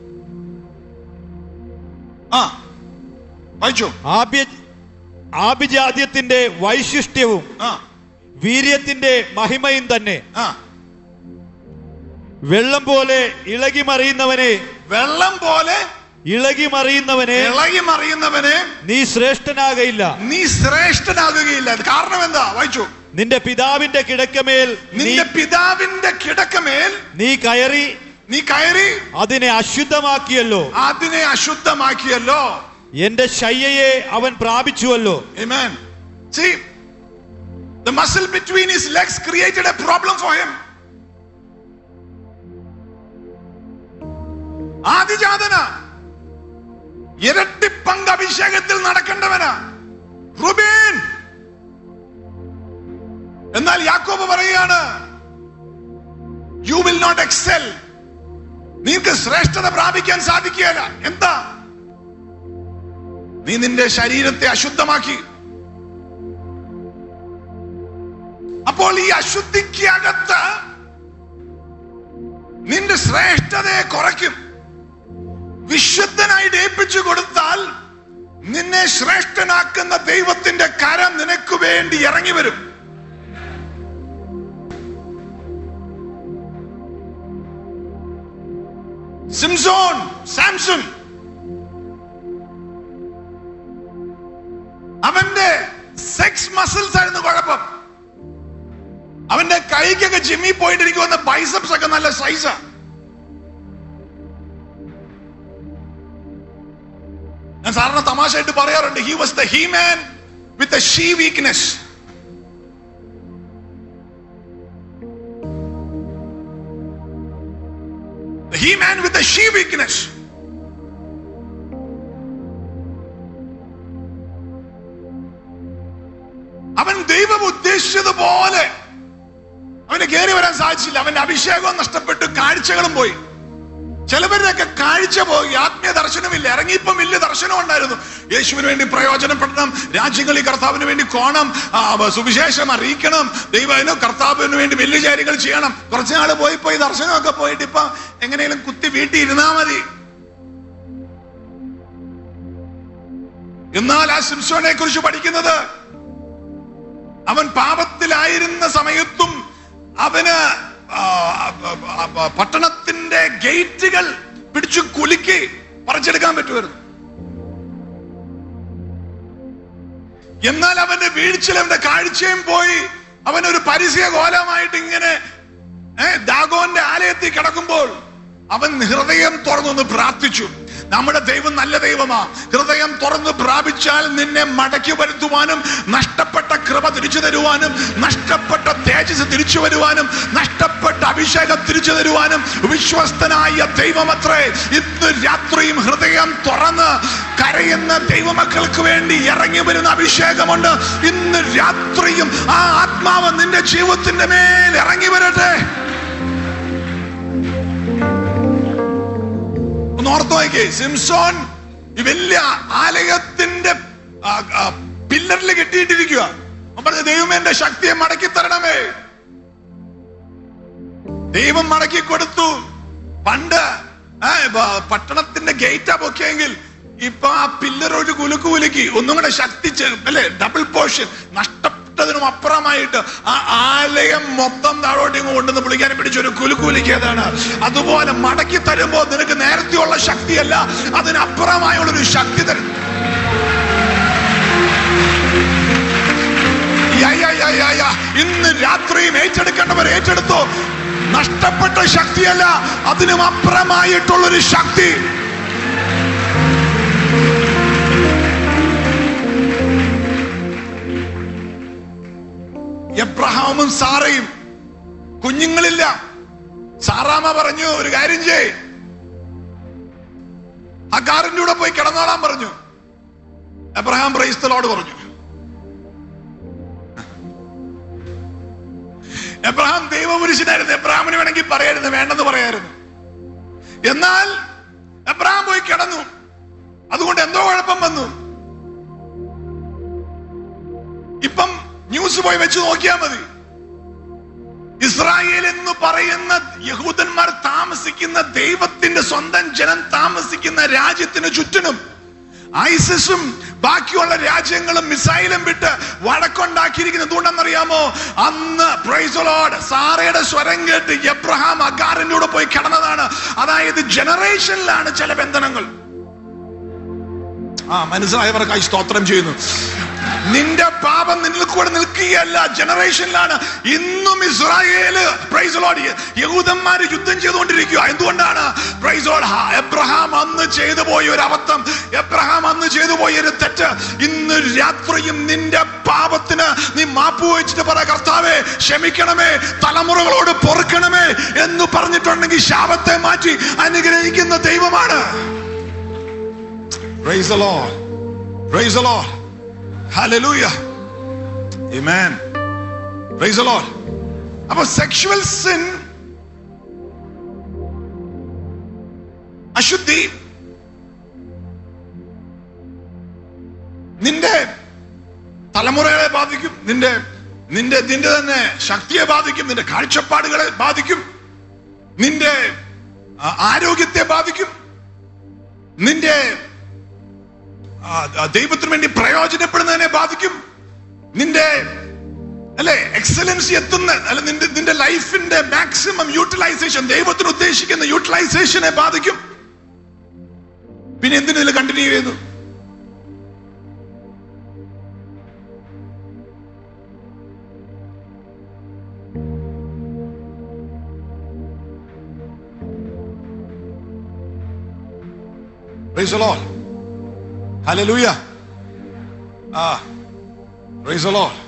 ആ വായിച്ചു ആഭ്യ ആഭിജാത്യത്തിന്റെ വൈശിഷ്ട്യവും ആ വീര്യത്തിന്റെ മഹിമയും തന്നെ ആ വെള്ളം പോലെ ഇളകി മറിയുന്നവനെ വെള്ളം പോലെ ഇളകി മറിയുന്നവനെ ഇളകി മറിയുന്നവനെ നീ ശ്രേഷ്ഠനാകയില്ല നീ ശ്രേഷ്ഠനാകുകയില്ല കാരണം എന്താ വായിച്ചു നിന്റെ പിതാവിന്റെ കിടക്കമേൽ നീ നിന്റെ പിതാവിന്റെ കിടക്കമേൽ നീ കയറി നീ കയറി അതിനെ അശുദ്ധമാക്കിയല്ലോ അതിനെ അശുദ്ധമാക്കിയല്ലോ എന്റെ ശയ്യയെ അവൻ പ്രാപിച്ചുവല്ലോ Amen. See, the muscle between his legs created a problem for him. ആദിജാതന ഇരട്ടി പങ്ക് അഭിഷേകത്തിൽ നടക്കേണ്ടവനാ റുബീൻ എന്നാൽ യാക്കോബ് പറയുകയാണ് യു വിൽ നോട്ട് എക്സെൽ നിനക്ക് ശ്രേഷ്ഠത പ്രാപിക്കാൻ സാധിക്കുകയില്ല എന്താ നീ നിന്റെ ശരീരത്തെ അശുദ്ധമാക്കി അപ്പോൾ ഈ അശുദ്ധിക്കകത്ത് നിന്റെ ശ്രേഷ്ഠതയെ കുറയ്ക്കും വിശുദ്ധനായിട്ട് ഏൽപ്പിച്ചു കൊടുത്താൽ നിന്നെ ശ്രേഷ്ഠനാക്കുന്ന ദൈവത്തിന്റെ കരം നിനക്ക് വേണ്ടി ഇറങ്ങി വരും സിംസോൺ സാംസൺ അവന്റെ സെക്സ് മസിൽസ് ആയിരുന്നു കുഴപ്പം അവന്റെ കൈക്കൊക്കെ ജിമ്മി പോയിട്ട് എനിക്ക് വന്ന ബൈസപ്സ് ഒക്കെ നല്ല സൈസാ ഞാൻ സാറിന് തമാശയായിട്ട് പറയാറുണ്ട് he was the he man with she weakness he man with she weakness അവൻ ദൈവം ഉദ്ദേശിച്ചതുപോലെ അവന് കയറി വരാൻ സാധിച്ചില്ല അവന്റെ അഭിഷേകവും നഷ്ടപ്പെട്ടു കാഴ്ചകളും പോയി ചിലവരുടെയൊക്കെ കാഴ്ച പോയി ആത്മീയ ദർശനമില്ല ഇറങ്ങിയപ്പം വലിയ ദർശനം ഉണ്ടായിരുന്നു യേശുവിന് വേണ്ടി പ്രയോജനപ്പെടണം രാജ്യങ്ങളിൽ കർത്താവിന് വേണ്ടി കോണം ആ, സുവിശേഷം അറിയിക്കണം ദൈവത്തിന് കർത്താവിന് വേണ്ടി വലിയ കാര്യങ്ങൾ ചെയ്യണം കുറച്ചു നാൾ പോയി പോയി ദർശനമൊക്കെ പോയിട്ട് ഇപ്പൊ എങ്ങനെയും കുത്തി വീട്ടിൽ ഇരുന്നാ മതി എന്നാൽ ആ സിംസോനെ കുറിച്ച് പഠിക്കുന്നത് അവൻ പാപത്തിലായിരുന്ന സമയത്തും അവന് ആ, ആ, ആ, പട്ടണത്തിന്റെ ഗേറ്റുകൾ പിടിച്ചു കുലുക്കി പറിച്ചെടുക്കാൻ പറ്റുമായിരുന്നു എന്നാൽ അവന്റെ വീഴ്ചയിൽ അവന്റെ കാഴ്ചയും പോയി അവൻ ഒരു പരിചയ കോലമായിട്ട് ഇങ്ങനെ ഏ, ദാഗോന്റെ ആലയത്തിൽ കിടക്കുമ്പോൾ അവൻ ഹൃദയം തുറന്നൊന്ന് പ്രാർത്ഥിച്ചു നമ്മുടെ ദൈവം നല്ല ദൈവമാ ഹൃദയം തുറന്ന് പ്രാപിച്ചാൽ നിന്നെ മടക്കി വരുത്തുവാനും നഷ്ടപ്പെട്ട കൃപ തിരിച്ചു തരുവാനും നഷ്ടപ്പെട്ട തേജസ് തിരിച്ചു വരുവാനും നഷ്ടപ്പെട്ട അഭിഷേകം തിരിച്ചു തരുവാനും വിശ്വസ്തനായ ദൈവമത്രേ ഇന്ന് രാത്രിയും ഹൃദയം തുറന്ന് കരയുന്ന ദൈവമക്കൾക്ക് വേണ്ടി ഇറങ്ങി വരുന്ന അഭിഷേകമുണ്ട് ഇന്ന് രാത്രിയും ആ ആത്മാവ് നിന്റെ ജീവിതത്തിന്റെ മേൽ ഇറങ്ങി വരട്ടെ ഒന്ന് ഓർത്ത് നോക്കിയേ സിംസോൻ ഈ വലിയ ആലയത്തിന്റെ പില്ലറിൽ കെട്ടിയിട്ടിരിക്കുക അവൻ പറഞ്ഞു ദൈവം എന്റെ ശക്തിയെ മടക്കി തരണമേ ദൈവം മടക്കി കൊടുത്തു പണ്ട് ആ, ബ- പട്ടണത്തിന്റെ ഗേറ്റാ പൊക്കിയെങ്കിൽ ഇപ്പൊ ആ പില്ലർ ഒരു കുലുക്ക് കുലുക്കി ഒന്നും കൂടെ ശക്തി ചെ- അല്ലെ ഡബിൾ പോർഷൻ നഷ്ടപ്പെട്ടതിനും അപ്പുറമായിട്ട് ആ ആലയം മൊത്തം താഴോട്ട് ഇങ്ങ് കൊണ്ടുവന്ന് പുള്ളിക്കാനെ പിടിച്ചൊരു കുലുക്ക് കുലുക്കിയതാണ് അതുപോലെ മടക്കി തരുമ്പോ നിനക്ക് നേരത്തെയുള്ള ശക്തിയല്ല അതിനപ്പുറമായുള്ള ഒരു ശക്തി തരും യ, യ, യ, യ, യ. ഇന്ന് രാത്രിയും ഏറ്റെടുക്കേണ്ടവർ ഏറ്റെടുത്തു നഷ്ടപ്പെട്ട ശക്തിയല്ല അതിനും അപ്പുറമായിട്ടുള്ളൊരു ശക്തി എബ്രഹാമും സാറയും കുഞ്ഞുങ്ങളില്ല സാറാമ പറഞ്ഞു ഒരു കാര്യം ചെയ് അഗാറിന്റെ കൂടെ പോയി കിടന്നോളാൻ പറഞ്ഞു എബ്രഹാം പ്രൈസ്തലോട് പറഞ്ഞു എബ്രഹാം ദൈവപുരുഷനായിരുന്നു എബ്രഹാമിന് വേണമെങ്കിൽ പറയായിരുന്നു വേണ്ടെന്ന് പറയായിരുന്നു എന്നാൽ എബ്രഹാം പോയി കിടന്നു അതുകൊണ്ട് എന്തോ കുഴപ്പം വന്നു ഇപ്പം ന്യൂസ് പോയി വെച്ച് നോക്കിയാ മതി ഇസ്രായേൽ എന്ന് പറയുന്ന യഹൂദന്മാർ താമസിക്കുന്ന ദൈവത്തിന്റെ സ്വന്തം ജനം താമസിക്കുന്ന രാജ്യത്തിന് ചുറ്റിനും ഐസിസും ബാക്കിയുള്ള രാജ്യങ്ങളും മിസൈലും വിട്ട് വടക്കുണ്ടാക്കിയിരിക്കുന്നത് എന്തുകൊണ്ടെന്നറിയാമോ അന്ന് പ്രൈസലോഡ് സാറയുടെ സ്വരം കേട്ട് എബ്രഹാം അഗാറിന്റെ കൂടെ പോയി കിടന്നതാണ് അതായത് ജനറേഷനിലാണ് ചില ബന്ധനങ്ങൾ ആ മനസ്സിലായവർക്കായി സ്തോത്രം ചെയ്യുന്നു നിന്റെ പാപം നിന്നിൽ കൂടെ നിൽക്കുകയല്ല ജനറേഷനിലാണ് ഇന്നും ഇസ്രായേല് പ്രൈസ് ലോഡ് യഹൂദന്മാര് യുദ്ധം ചെയ്തുകൊണ്ടിരിക്കുക എന്തുകൊണ്ടാണ് പ്രൈസ് ലോഡ് എബ്രഹാം അന്ന് ചെയ്തു പോയ ഒരു അബദ്ധം എബ്രഹാം അന്ന് ചെയ്തു പോയ ഒരു തെറ്റ് ഇന്ന് രാത്രിയും നിന്റെ പാപത്തിന് നീ മാപ്പ് വെച്ചിട്ട് പറ കർത്താവേ ക്ഷമിക്കണമേ തലമുറകളോട് പൊറുക്കണമേ എന്ന് പറഞ്ഞിട്ടുണ്ടെങ്കിൽ ശാപത്തെ മാറ്റി അനുഗ്രഹിക്കുന്ന ദൈവമാണ് Praise the Lord. Praise the Lord. Hallelujah. Amen. Praise the Lord. അപ്പൊ സെക്ഷുവൽ സിൻ അശുദ്ധി നിന്റെ തലമുറകളെ ബാധിക്കും നിന്റെ നിന്റെ നിന്റെ തന്നെ ശക്തിയെ ബാധിക്കും നിന്റെ കാഴ്ചപ്പാടുകളെ ബാധിക്കും നിന്റെ ആ, ആരോഗ്യത്തെ ബാധിക്കും നിന്റെ ആ, ആ, ദൈവത്തിന് വേണ്ടി പ്രയോജനപ്പെടുന്നതിനെ ബാധിക്കും നിന്റെ അല്ലെ എക്സലൻസി എത്തുന്ന അല്ല നിന്റെ നിന്റെ ലൈഫിന്റെ മാക്സിമം യൂട്ടിലൈസേഷൻ ദൈവത്തിന് ഉദ്ദേശിക്കുന്ന യൂട്ടിലൈസേഷനെ ബാധിക്കും പിന്നെ എന്തിനു ഇതിൽ കണ്ടിന്യൂ ചെയ്യുന്നു Praise the Lord. Hallelujah. Ah, praise the Lord.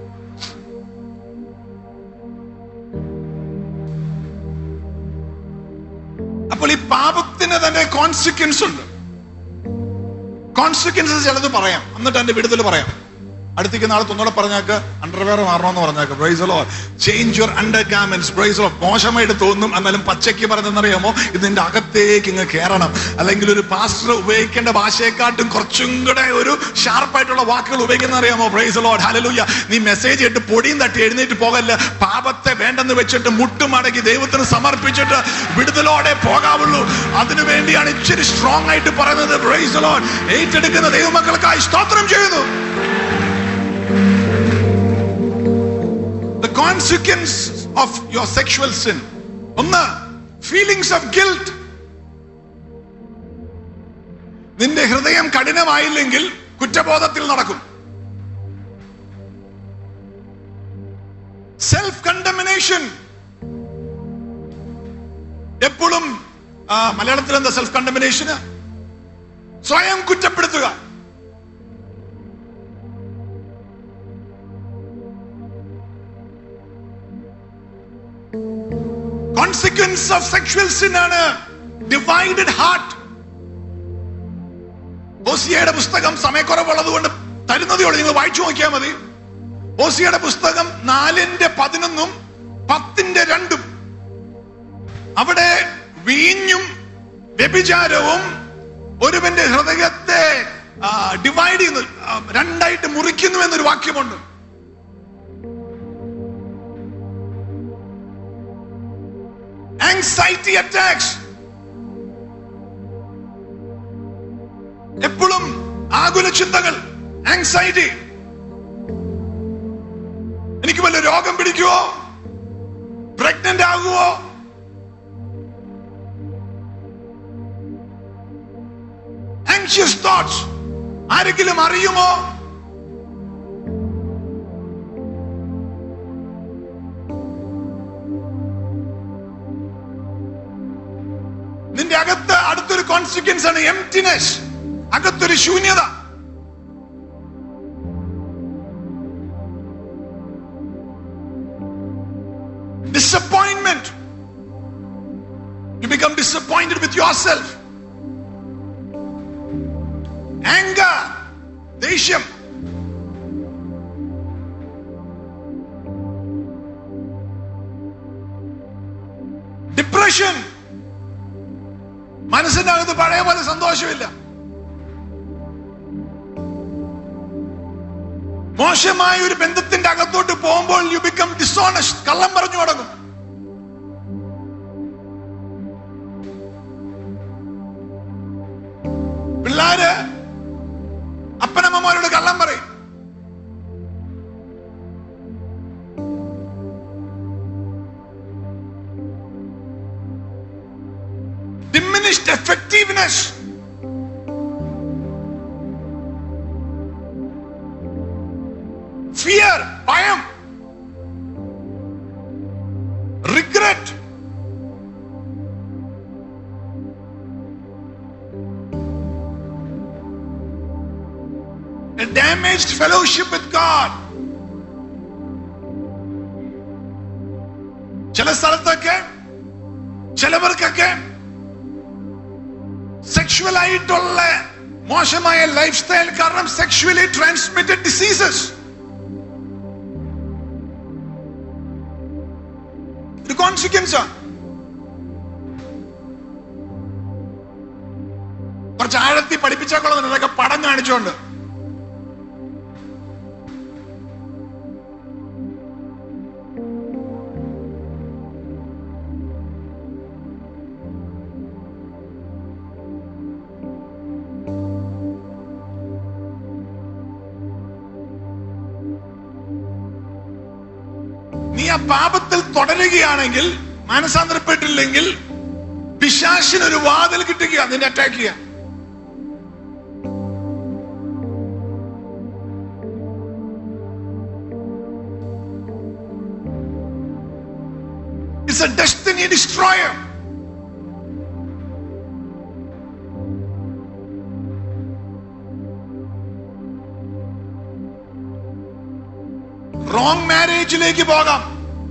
അപ്പോൾ ഈ പാപത്തിന് തന്നെ കോൺസിക്വൻസ് ഉണ്ട് കോൺസിക്വൻസസ് ചിലത് പറയാം എന്നിട്ട് എന്റെ വിടുതൽ പറയാം അടുത്തേക്ക് നാളെ ഒന്നുകൂടെ പറഞ്ഞാക്ക് അണ്ടർവെയർ മാറണമെന്ന് പറഞ്ഞാക്ക് praise the Lord change your undergarments praise the Lord മോശമായിട്ട് തോന്നും എന്നാലും പച്ചയ്ക്ക് പറഞ്ഞെന്നറിയാമോ ഇതിന്റെ അകത്തേക്ക് ഇങ്ങ് കയറണം അല്ലെങ്കിൽ ഒരു പാസ്റ്റർ ഉപയോഗിക്കേണ്ട ഭാഷയെക്കാട്ടും കുറച്ചും കൂടെ ഒരു ഷാർപ്പായിട്ടുള്ള വാക്കുകൾ ഉപയോഗിക്കുന്ന അറിയാമോ പ്രൈസലോ ഹലലൂയ നീ മെസ്സേജ് ഇട്ട് പൊടിയും തട്ടി എഴുന്നേറ്റ് പോകല്ല പാപത്തെ വേണ്ടെന്ന് വെച്ചിട്ട് മുട്ടുമടക്കി ദൈവത്തിന് സമർപ്പിച്ചിട്ട് വിടുതലോടെ പോകാവുള്ളൂ അതിനു വേണ്ടിയാണ് ഇച്ചിരി സ്ട്രോങ് ആയിട്ട് പറയുന്നത് പ്രൈസലോ ഏറ്റെടുക്കുന്ന ദൈവമക്കൾക്കായി സ്തോത്രം ചെയ്യുന്നു the consequence of your sexual sin ഒന്ന് ഫീലിങ്സ് ഓഫ് ഗിൽറ്റ് നിന്റെ ഹൃദയം കഠിനമായില്ലെങ്കിൽ കുറ്റബോധത്തിൽ നടക്കും സെൽഫ് കണ്ടമിനേഷൻ എപ്പോഴും ആ, മലയാളത്തിൽ എന്താ സെൽഫ് കണ്ടമിനേഷന് സ്വയം കുറ്റപ്പെടുത്തുക കോൺസിക്വൻസ് ഓഫ് സെക്ഷൽ സിൻ ആണ് ഡിവൈഡഡ് ഹാർട്ട് ഓസിയയുടെ പുസ്തകം സമയക്കുറവുള്ളത് കൊണ്ട് തരുന്നതേ ഉള്ളൂ നിങ്ങൾ വായിച്ചു നോക്കിയാൽ മതി ഓസിയയുടെ പുസ്തകം നാലിന്റെ പതിനൊന്നും പത്തിന്റെ രണ്ടും അവിടെ വീഞ്ഞും വ്യഭിചാരവും ഒരുവന്റെ ഹൃദയത്തെ ഡിവൈഡ് ചെയ്യുന്നു ആ, രണ്ടായിട്ട് മുറിക്കുന്നു എന്നൊരു വാക്യമുണ്ട് ആങ്സൈറ്റി അറ്റാക്സ് എപ്പോഴും ആകുല ചിന്തകൾ ആങ്സൈറ്റി എനിക്ക് വല്ല രോഗം പിടിക്കുവോ പ്രഗ്നന്റ് ആകുവോ ആങ്ഷ്യസ് തോട്ട്സ് ആരെങ്കിലും അറിയുമോ നിന്റെ അകത്ത് അടുത്തൊരു കോൺസിക്വൻസ് ആണ് എംറ്റിനെസ് അകത്തൊരു ശൂന്യത disappointment you become disappointed with yourself anger ദേഷ്യം ഡിപ്രഷൻ മനസ്സിന്റെ അകത്ത് പഴയ പോലെ സന്തോഷമില്ല മോശമായ ഒരു ബന്ധത്തിന്റെ അകത്തോട്ട് പോകുമ്പോൾ യു ബിക്കം ഡിസോണസ്റ്റ് കള്ളം പറഞ്ഞു തുടങ്ങും പിള്ളാര് അപ്പനമ്മമാരോട് കള്ളം പറയും diminished effectiveness. Fear, ഭയം regret. A damaged fellowship with God. ചില സ്ഥലത്തൊക്കെ ചിലവർക്കൊക്കെ സെക്ഷുവൽ ആയിട്ടുള്ള മോശമായ ലൈഫ് സ്റ്റൈൽ കാരണം സെക്ഷുവലി ട്രാൻസ്മിറ്റഡ് ഡിസീസസ് ഒരു കോൺസിക്വൻസ് കുറച്ച് ആഴത്തി പഠിപ്പിച്ചേക്കൊള്ളുന്നുണ്ട് ഇതൊക്കെ പടം കാണിച്ചോണ്ട് നീ ആ പാപത്തിൽ തുടരുകയാണെങ്കിൽ മാനസാന്തരപ്പെട്ടില്ലെങ്കിൽ പിശാശിന് ഒരു വാതിൽ കിട്ടുക നിന്നെ അറ്റാക്ക് ചെയ്യാൻ It's a destiny destroyer. Wrong മാരേജിലേക്ക് പോകാം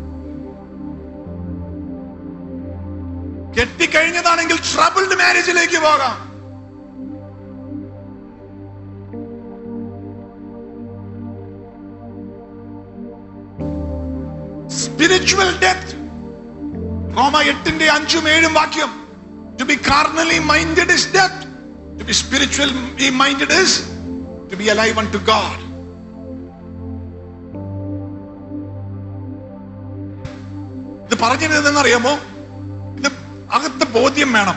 കെട്ടിക്കഴിഞ്ഞതാണെങ്കിൽ ട്രബിൾഡ് മാരേജിലേക്ക് പോകാം സ്പിരിച്വൽ ഡെത്ത് റോമ എട്ടിന്റെ അഞ്ചും ഏഴും വാക്യം to be carnally minded is death to be spiritual minded is to be alive unto God ഇത് പറഞ്ഞത് എന്തെന്നറിയാമോ ഇത് അകത്ത് ബോധ്യം വേണം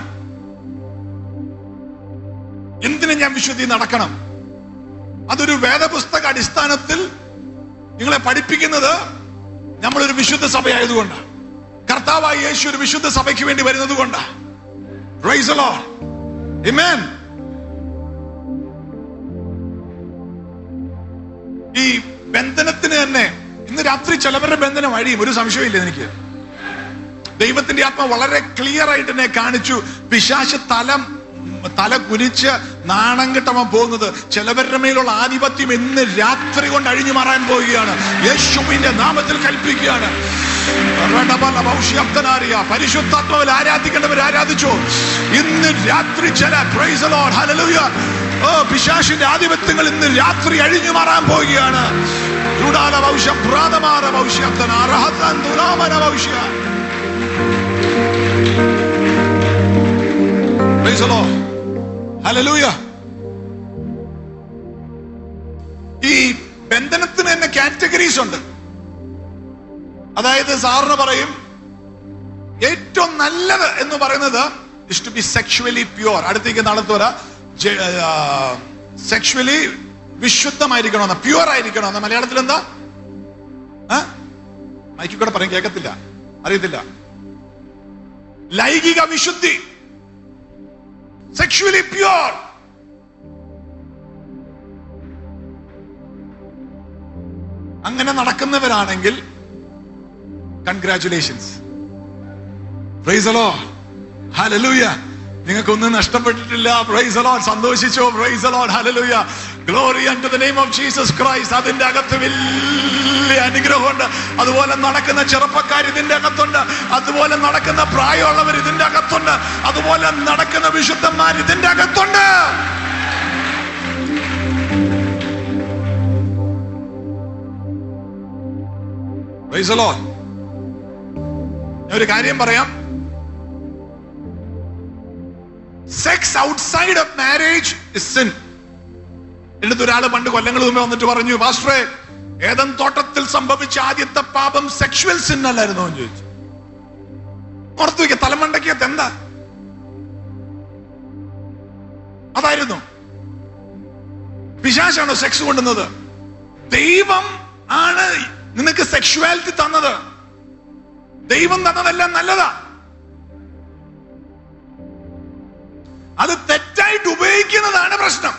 എന്തിനു ഞാൻ വിശുദ്ധി നടക്കണം അതൊരു വേദപുസ്തക അടിസ്ഥാനത്തിൽ നിങ്ങളെ പഠിപ്പിക്കുന്നത് നമ്മളൊരു വിശുദ്ധ സഭയായതുകൊണ്ടാണ് കർത്താവായ യേശു ഒരു വിശുദ്ധ സഭയ്ക്ക് വേണ്ടി വരുന്നത് കൊണ്ടാണ് Praise the Lord. Amen. ഈ ബന്ധനത്തിന് തന്നെ ഇന്ന് രാത്രി ചിലവരുടെ ബന്ധനം അഴിയും ഒരു സംശയമില്ല എനിക്ക് ദൈവത്തിന്റെ ആത്മ വളരെ ക്ലിയർ ആയിട്ട് എന്നെ കാണിച്ചു പിശാശ് തലം തല കുനിച്ച് നാണം കെട്ടവൻ പോകുന്നത് ചിലവരുടെ മേലുള്ള ആധിപത്യം ഇന്ന് രാത്രി കൊണ്ട് അഴിഞ്ഞു മാറാൻ പോവുകയാണ് യേശുവിന്റെ നാമത്തിൽ കൽപ്പിക്കുകയാണ് റടബല ഭൗഷ്യബ്ദനാരിയ. പരിശുദ്ധാത്മാവിൽ ആരാധിക്കേണ്ടവർ ആരാധിച്ചു ഇന്ന് രാത്രി ചില പ്രൈസ് ലോർഡ് ഹല്ലേലൂയ ഓ പിശാശിന്റെ ആധിപത്യങ്ങൾ ഇന്ന് രാത്രി അഴിഞ്ഞു മാറാൻ പോവുകയാണ് ചൂടാല ഭൗഷ്യം പ്രാതമാര ഭൗഷ്യബ്ദന അർഹത്താൻ തുലാമന ഭൗഷ്യ Praise the Lord. Hallelujah. ഈ ബന്ധനത്തിന് തന്നെ കാറ്റഗറീസ് ഉണ്ട് അതായത് സാറിന് പറയും ഏറ്റവും നല്ലത് എന്ന് പറയുന്നത് is to be sexually pure അടുത്തേക്ക് നാളത്തോര സെക്ഷുവലി വിശുദ്ധമായിരിക്കണമെന്ന് പ്യുവർ ആയിരിക്കണമെന്ന് മലയാളത്തിൽ എന്താ മൈക്കിൽ കൂടെ പറയും കേൾക്കത്തില്ല അറിയത്തില്ല ലൈംഗിക വിശുദ്ധി സെക്ഷുവലി പ്യുവർ അങ്ങനെ നടക്കുന്നവരാണെങ്കിൽ കൺഗ്രാറ്റുലേഷൻസ് പ്രൈസലോ ഹലലൂയ നിങ്ങൾക്കൊന്നും നഷ്ടപ്പെട്ടിട്ടില്ല പ്രൈസ് അലോട്ട് സന്തോഷിച്ചോ praise a lot hallelujah glory unto the name of Jesus Christ അതിന്റെ അകത്ത് വലിയ അനുഗ്രഹമുണ്ട് അതുപോലെ നടക്കുന്ന ചെറുപ്പക്കാർ ഇതിന്റെ അകത്തുണ്ട് അതുപോലെ നടക്കുന്ന പ്രായമുള്ളവർ ഇതിന്റെ അകത്തുണ്ട് അതുപോലെ നടക്കുന്ന വിശുദ്ധന്മാർ ഇതിന്റെ അകത്തുണ്ട് പ്രൈസ് അലോട്ട് ഞാൻ ഒരു കാര്യം പറയാം sex outside of marriage sin എന്നിട്ട് ഒരാൾ പണ്ട് കൊല്ലങ്ങൾ മുമ്പേ വന്നിട്ട് പറഞ്ഞു പാസ്റ്ററെ ഏതൻ തോട്ടത്തിൽ സംഭവിച്ച ആദ്യത്തെ പാപം സെക്ഷുവൽ സിൻ അല്ലായിരുന്നോ എന്ന് ചോദിച്ചു ഓർത്തു വയ്ക്ക തലമണ്ടയ്ക്കകത്ത് എന്താ അതായിരുന്നു പിശാശാണോ സെക്സ് കൊണ്ടുവന്നത് ദൈവം ആണ് നിനക്ക് സെക്ഷുവാലിറ്റി തന്നത് ദൈവം തന്നതെല്ലാം നല്ലതാ അത് തെറ്റായിട്ട് ഉപയോഗിക്കുന്നതാണ് പ്രശ്നം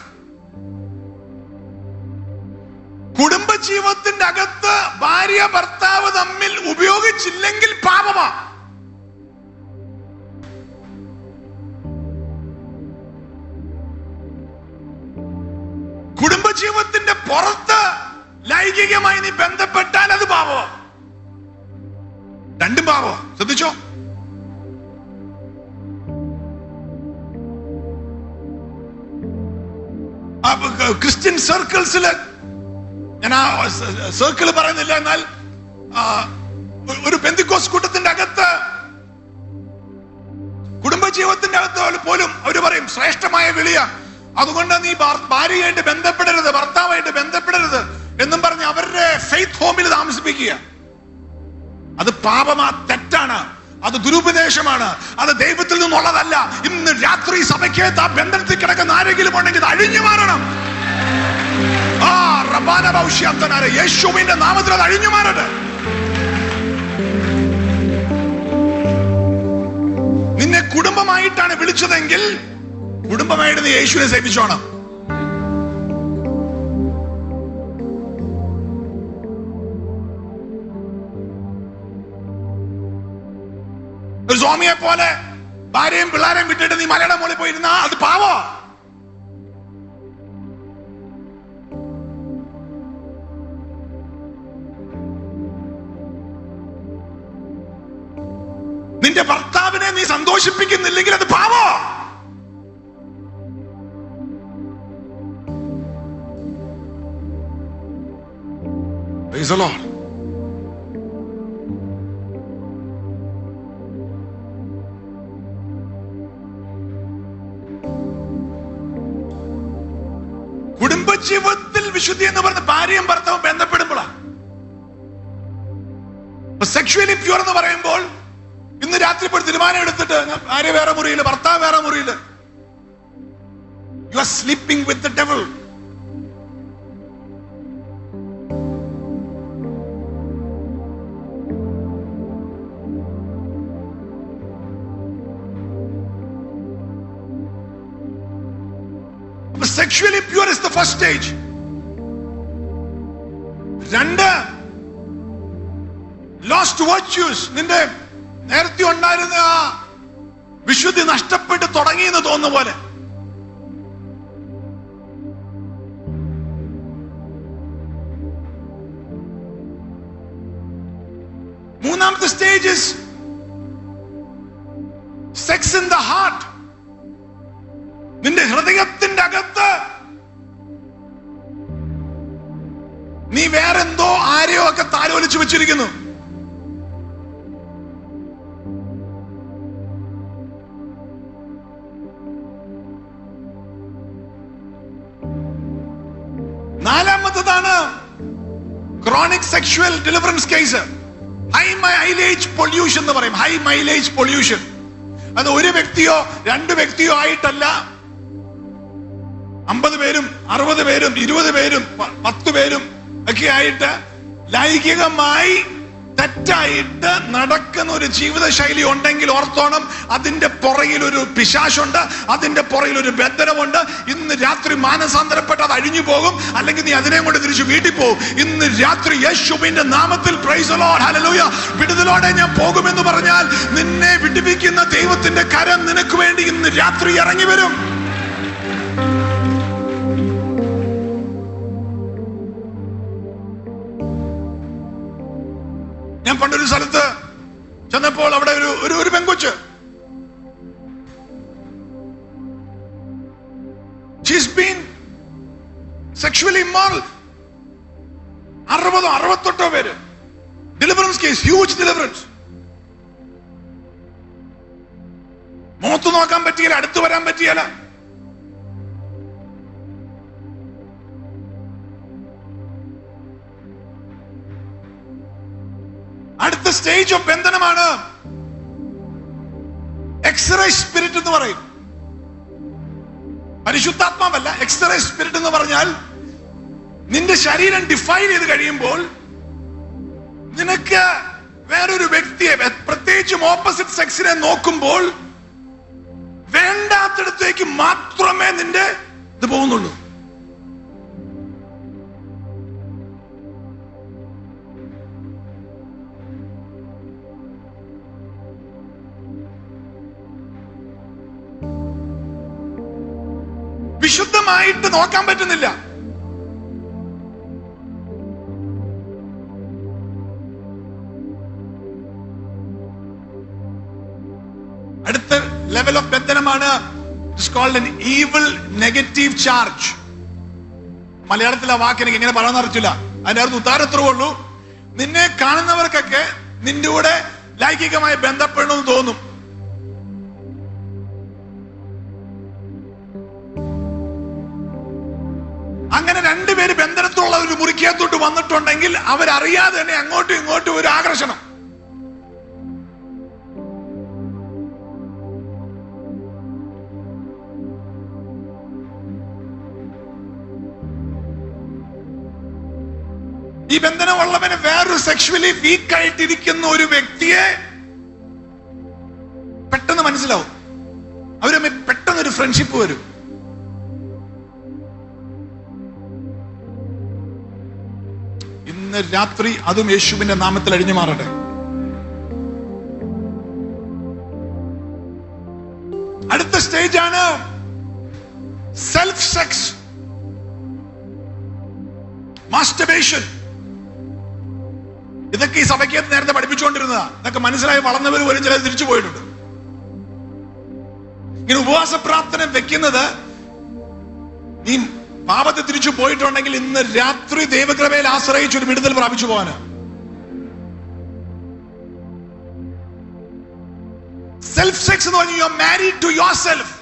കുടുംബജീവിതത്തിന്റെ അകത്ത് ഭാര്യ ഭർത്താവ് തമ്മിൽ ഉപയോഗിച്ചില്ലെങ്കിൽ പാപമാ കുടുംബജീവിതത്തിന്റെ പുറത്ത് ലൈംഗികമായി നീ ബന്ധപ്പെട്ടാൽ അത് പാപമാ രണ്ടും പാപമാ ശ്രദ്ധിച്ചോ ആ, ബ- ക്രിസ്ത്യൻ സർക്കിൾസില് ഞാൻ ആ സർക്കിൾ പറയുന്നില്ല എന്നാൽ ആ, ഒരു ബന്ധുക്കോസ് കൂട്ടത്തിന്റെ അകത്ത് കുടുംബജീവിതത്തിന്റെ അകത്ത് പോലും അവർ പറയും ശ്രേഷ്ഠമായ വിളിയ അതുകൊണ്ട് നീ ഭാർ- ഭാര്യയായിട്ട് ബന്ധപ്പെടരുത് ഭർത്താവായിട്ട് ബന്ധപ്പെടരുത് എന്നും പറഞ്ഞ് അവരുടെ ഫെയ്ത്ത് ഹോമിൽ താമസിപ്പിക്കുക അത് പാപമാ തെറ്റാണ് അത് ദുരുപദേശമാണ് അത് ദൈവത്തിൽ നിന്നുള്ളതല്ല ഇന്ന് രാത്രി സഭയ്ക്കകത്ത് ആ ബന്ധനത്തിൽ കിടക്കുന്ന ആരെങ്കിലും ഉണ്ടെങ്കിൽ ഇത് അഴിഞ്ഞു മാറണം ആ റബാന ഭൗഷ്യാത്തനാരെ യേശുവിന്റെ നാമത്തിൽ അത് അഴിഞ്ഞു മാറട്ടെ നിന്നെ കുടുംബമായിട്ടാണ് വിളിച്ചതെങ്കിൽ കുടുംബമായിട്ട് നീ യേശുവിനെ സേവിച്ചോണം ഒരു സ്വാമിയെ പോലെ ഭാര്യയും പിള്ളേരെയും വിട്ടിട്ട് നീ മലയുടെ മുകളിൽ പോയിരുന്ന അത് പാവോ നിന്റെ ഭർത്താവിനെ നീ സന്തോഷിപ്പിക്കുന്നില്ലെങ്കിൽ അത് പാവോ Praise the Lord. കുടുംബജീവിതത്തിൽ വിശുദ്ധി എന്ന് പറഞ്ഞ ഭാര്യയും ഭർത്താവും ബന്ധപ്പെടുമ്പോഴാണ് സെക്ഷുവലി പ്യൂർ എന്ന് പറയുമ്പോൾ ഇന്ന് രാത്രി ഇപ്പോൾ ഒരു തീരുമാനം എടുത്തിട്ട് ഞാൻ ഭാര്യ വേറെ മുറിയില് ഭർത്താവ് വേറെ മുറിയില് you are sleeping with the devil sexually pure is the first stage രണ്ട് ലോസ്റ്റ് വർച്യൂസ് നിന്റെ നേരത്തെ ഉണ്ടായിരുന്ന ആ വിശുദ്ധി നഷ്ടപ്പെട്ട് തുടങ്ങി എന്ന് തോന്നുന്ന പോലെ മൂന്നാമത്തെ stage is sex in the heart നിന്റെ ഹൃദയത്തിന്റെ അകത്ത് നീ വേറെന്തോ ആരെയോ ഒക്കെ താലോലിച്ചു വെച്ചിരിക്കുന്നു നാലാമത്തതാണ് chronic sexual deliverance case high mileage pollution എന്ന് പറയും ഹൈ മൈലേജ് പൊല്യൂഷൻ അത് ഒരു വ്യക്തിയോ രണ്ട് വ്യക്തിയോ ആയിട്ടല്ല അമ്പത് പേരും അറുപത് പേരും ഇരുപത് പേരും പ- പത്ത് പേരും ഒക്കെ ആയിട്ട് ലൈംഗികമായി തെറ്റായിട്ട് നടക്കുന്ന ഒരു ജീവിത ശൈലി ഉണ്ടെങ്കിൽ ഓർത്തോണം അതിന്റെ പുറകിൽ ഒരു പിശാശുണ്ട് അതിന്റെ പുറകിൽ ഒരു ബന്ധനമുണ്ട് ഇന്ന് രാത്രി മാനസാന്തരപ്പെട്ട് അത് അഴിഞ്ഞു പോകും അല്ലെങ്കിൽ നീ അതിനെ കൊണ്ട് തിരിച്ചു വീട്ടിൽ പോകും ഇന്ന് രാത്രി യേശുവിന്റെ നാമത്തിൽ പ്രൈസ് ഹല്ലേലൂയ വിടുതലോടെ ഞാൻ പോകുമെന്ന് പറഞ്ഞാൽ നിന്നെ വിടിപ്പിക്കുന്ന ദൈവത്തിന്റെ കരം നിനക്ക് വേണ്ടി ഇന്ന് രാത്രി ഇറങ്ങി വരും ഞാൻ പണ്ടൊരു സ്ഥലത്ത് ചെന്നപ്പോൾ അവിടെ ഒരു ഒരു ഒരു പെങ്കൊച്ച് ഷീസ് ബീൻ സെക്ഷുവലി ഇമ്മോറൽ അറുപതോ അറുപത്തെട്ടോ പേര് ഡെലിവറൻസ് കേസ് ഹ്യൂജ് ഡെലിവറൻസ് മുഖത്ത് നോക്കാൻ പറ്റിയല്ല അടുത്ത് വരാൻ പറ്റിയല്ല അടുത്ത സ്റ്റേജ് ഓഫ് ബന്ധനമാണ് എക്സ്റേ സ്പിരിറ്റ് എന്ന് പറയും പരിശുദ്ധാത്മാവല്ല എക്സ്റേ സ്പിരിറ്റ് എന്ന് പറഞ്ഞാൽ നിന്റെ ശരീരം ഡിഫൈൻ ചെയ്ത് കഴിയുമ്പോൾ നിനക്ക് വേറൊരു വ്യക്തിയെ പ്രത്യേകിച്ചും ഓപ്പോസിറ്റ് സെക്സിനെ നോക്കുമ്പോൾ വേണ്ടാത്തിടത്തേക്ക് മാത്രമേ നിന്റെ ഇത് പോകുന്നുള്ളൂ വിശുദ്ധമായിട്ട് നോക്കാൻ പറ്റുന്നില്ല അടുത്ത ലെവൽ ഓഫ് ബന്ധനമാണ് ഈവിൾ നെഗറ്റീവ് ചാർജ് മലയാളത്തിൽ ആ വാക്ക് എനിക്ക് എങ്ങനെ പറയാൻ അറിയില്ല അതിന്റെ അർത്ഥം ഉത്താരത്രേ ഉള്ളൂ നിന്നെ കാണുന്നവർക്കൊക്കെ നിന്റെ കൂടെ ലൈംഗികമായി ബന്ധപ്പെടണമെന്ന് തോന്നും അങ്ങനെ രണ്ടുപേര് ബന്ധനത്തുള്ള ഒരു മുറിക്കകത്തോട്ട് വന്നിട്ടുണ്ടെങ്കിൽ അവരറിയാതെ തന്നെ അങ്ങോട്ടും ഇങ്ങോട്ടും ഒരു ആകർഷണം ഈ ബന്ധനമുള്ളവന് വേറൊരു സെക്ഷുവലി വീക്ക് ആയിട്ടിരിക്കുന്ന ഒരു വ്യക്തിയെ പെട്ടെന്ന് മനസ്സിലാവും അവര് തമ്മിൽ പെട്ടെന്ന് ഒരു ഫ്രണ്ട്ഷിപ്പ് വരും ഇന്ന് രാത്രി അതും യേശുവിന്റെ നാമത്തിൽ അഴിഞ്ഞു മാറട്ടെ അടുത്ത സ്റ്റേജ് ആണ് സെൽഫ് സെക്സ് മാസ്റ്റർബേഷൻ ഇതൊക്കെ ഈ സഭയ്ക്ക് നേരത്തെ പഠിപ്പിച്ചുകൊണ്ടിരുന്നതാ ഇതൊക്കെ മനസ്സിലായി വളർന്നവർ പോലും ചിലത് തിരിച്ചു പോയിട്ടുണ്ട് ഇങ്ങനെ ഉപവാസ പ്രാർത്ഥന വെക്കുന്നത് നീ പാപത്തെ തിരിച്ചു പോയിട്ടുണ്ടെങ്കിൽ ഇന്ന് രാത്രി ദൈവകൃപയിൽ ആശ്രയിച്ച് ഒരു വിടുതൽ പ്രാപിച്ചു പോകാന് സെൽഫ് സെക്സ് എന്ന് പറഞ്ഞു you are married to yourself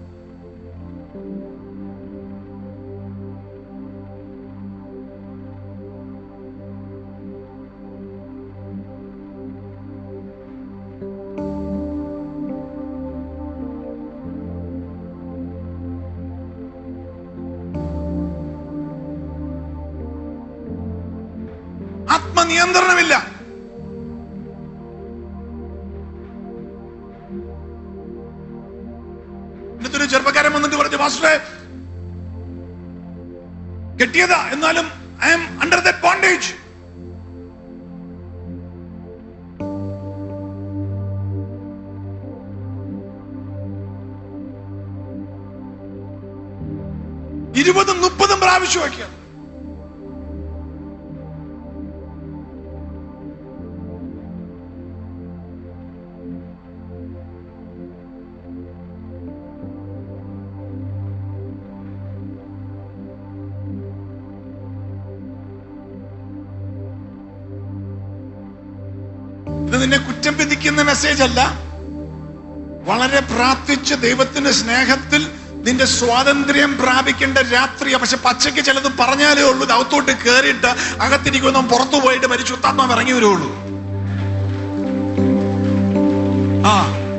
ആത്മനിയന്ത്രണമില്ല എന്നിട്ടൊരു ചെറുപ്പക്കാരൻ വന്നിട്ട് പറഞ്ഞു മാസ്റ്ററെ കെട്ടിയതാ എന്നാലും I am under the bondage ഇരുപതും മുപ്പതും പ്രാവശ്യം വയ്ക്കാം ഇത് നിന്നെ കുറ്റം വിധിക്കുന്ന മെസ്സേജ് അല്ല വളരെ പ്രാർത്ഥിച്ച് ദൈവത്തിന്റെ സ്നേഹത്തിൽ നിന്റെ സ്വാതന്ത്ര്യം പ്രാപിക്കേണ്ട രാത്രിയാ പക്ഷെ പച്ചയ്ക്ക് ചിലത് പറഞ്ഞാലേ ഉള്ളൂ ഇത് അകത്തോട്ട് കയറിയിട്ട് അകത്തിരിക്കുന്ന പുറത്തു പോയിട്ട് പരിശുദ്ധാത്മാവ് ഇറങ്ങി വരുള്ളൂ ആ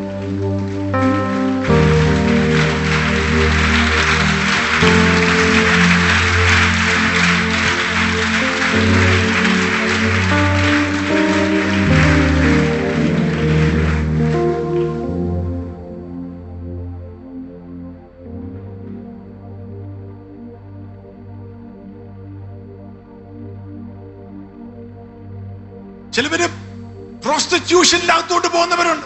ചിലവര് പ്രോസ്റ്റിറ്റ്യൂഷനിലകത്തോട്ട് പോകുന്നവരുണ്ട്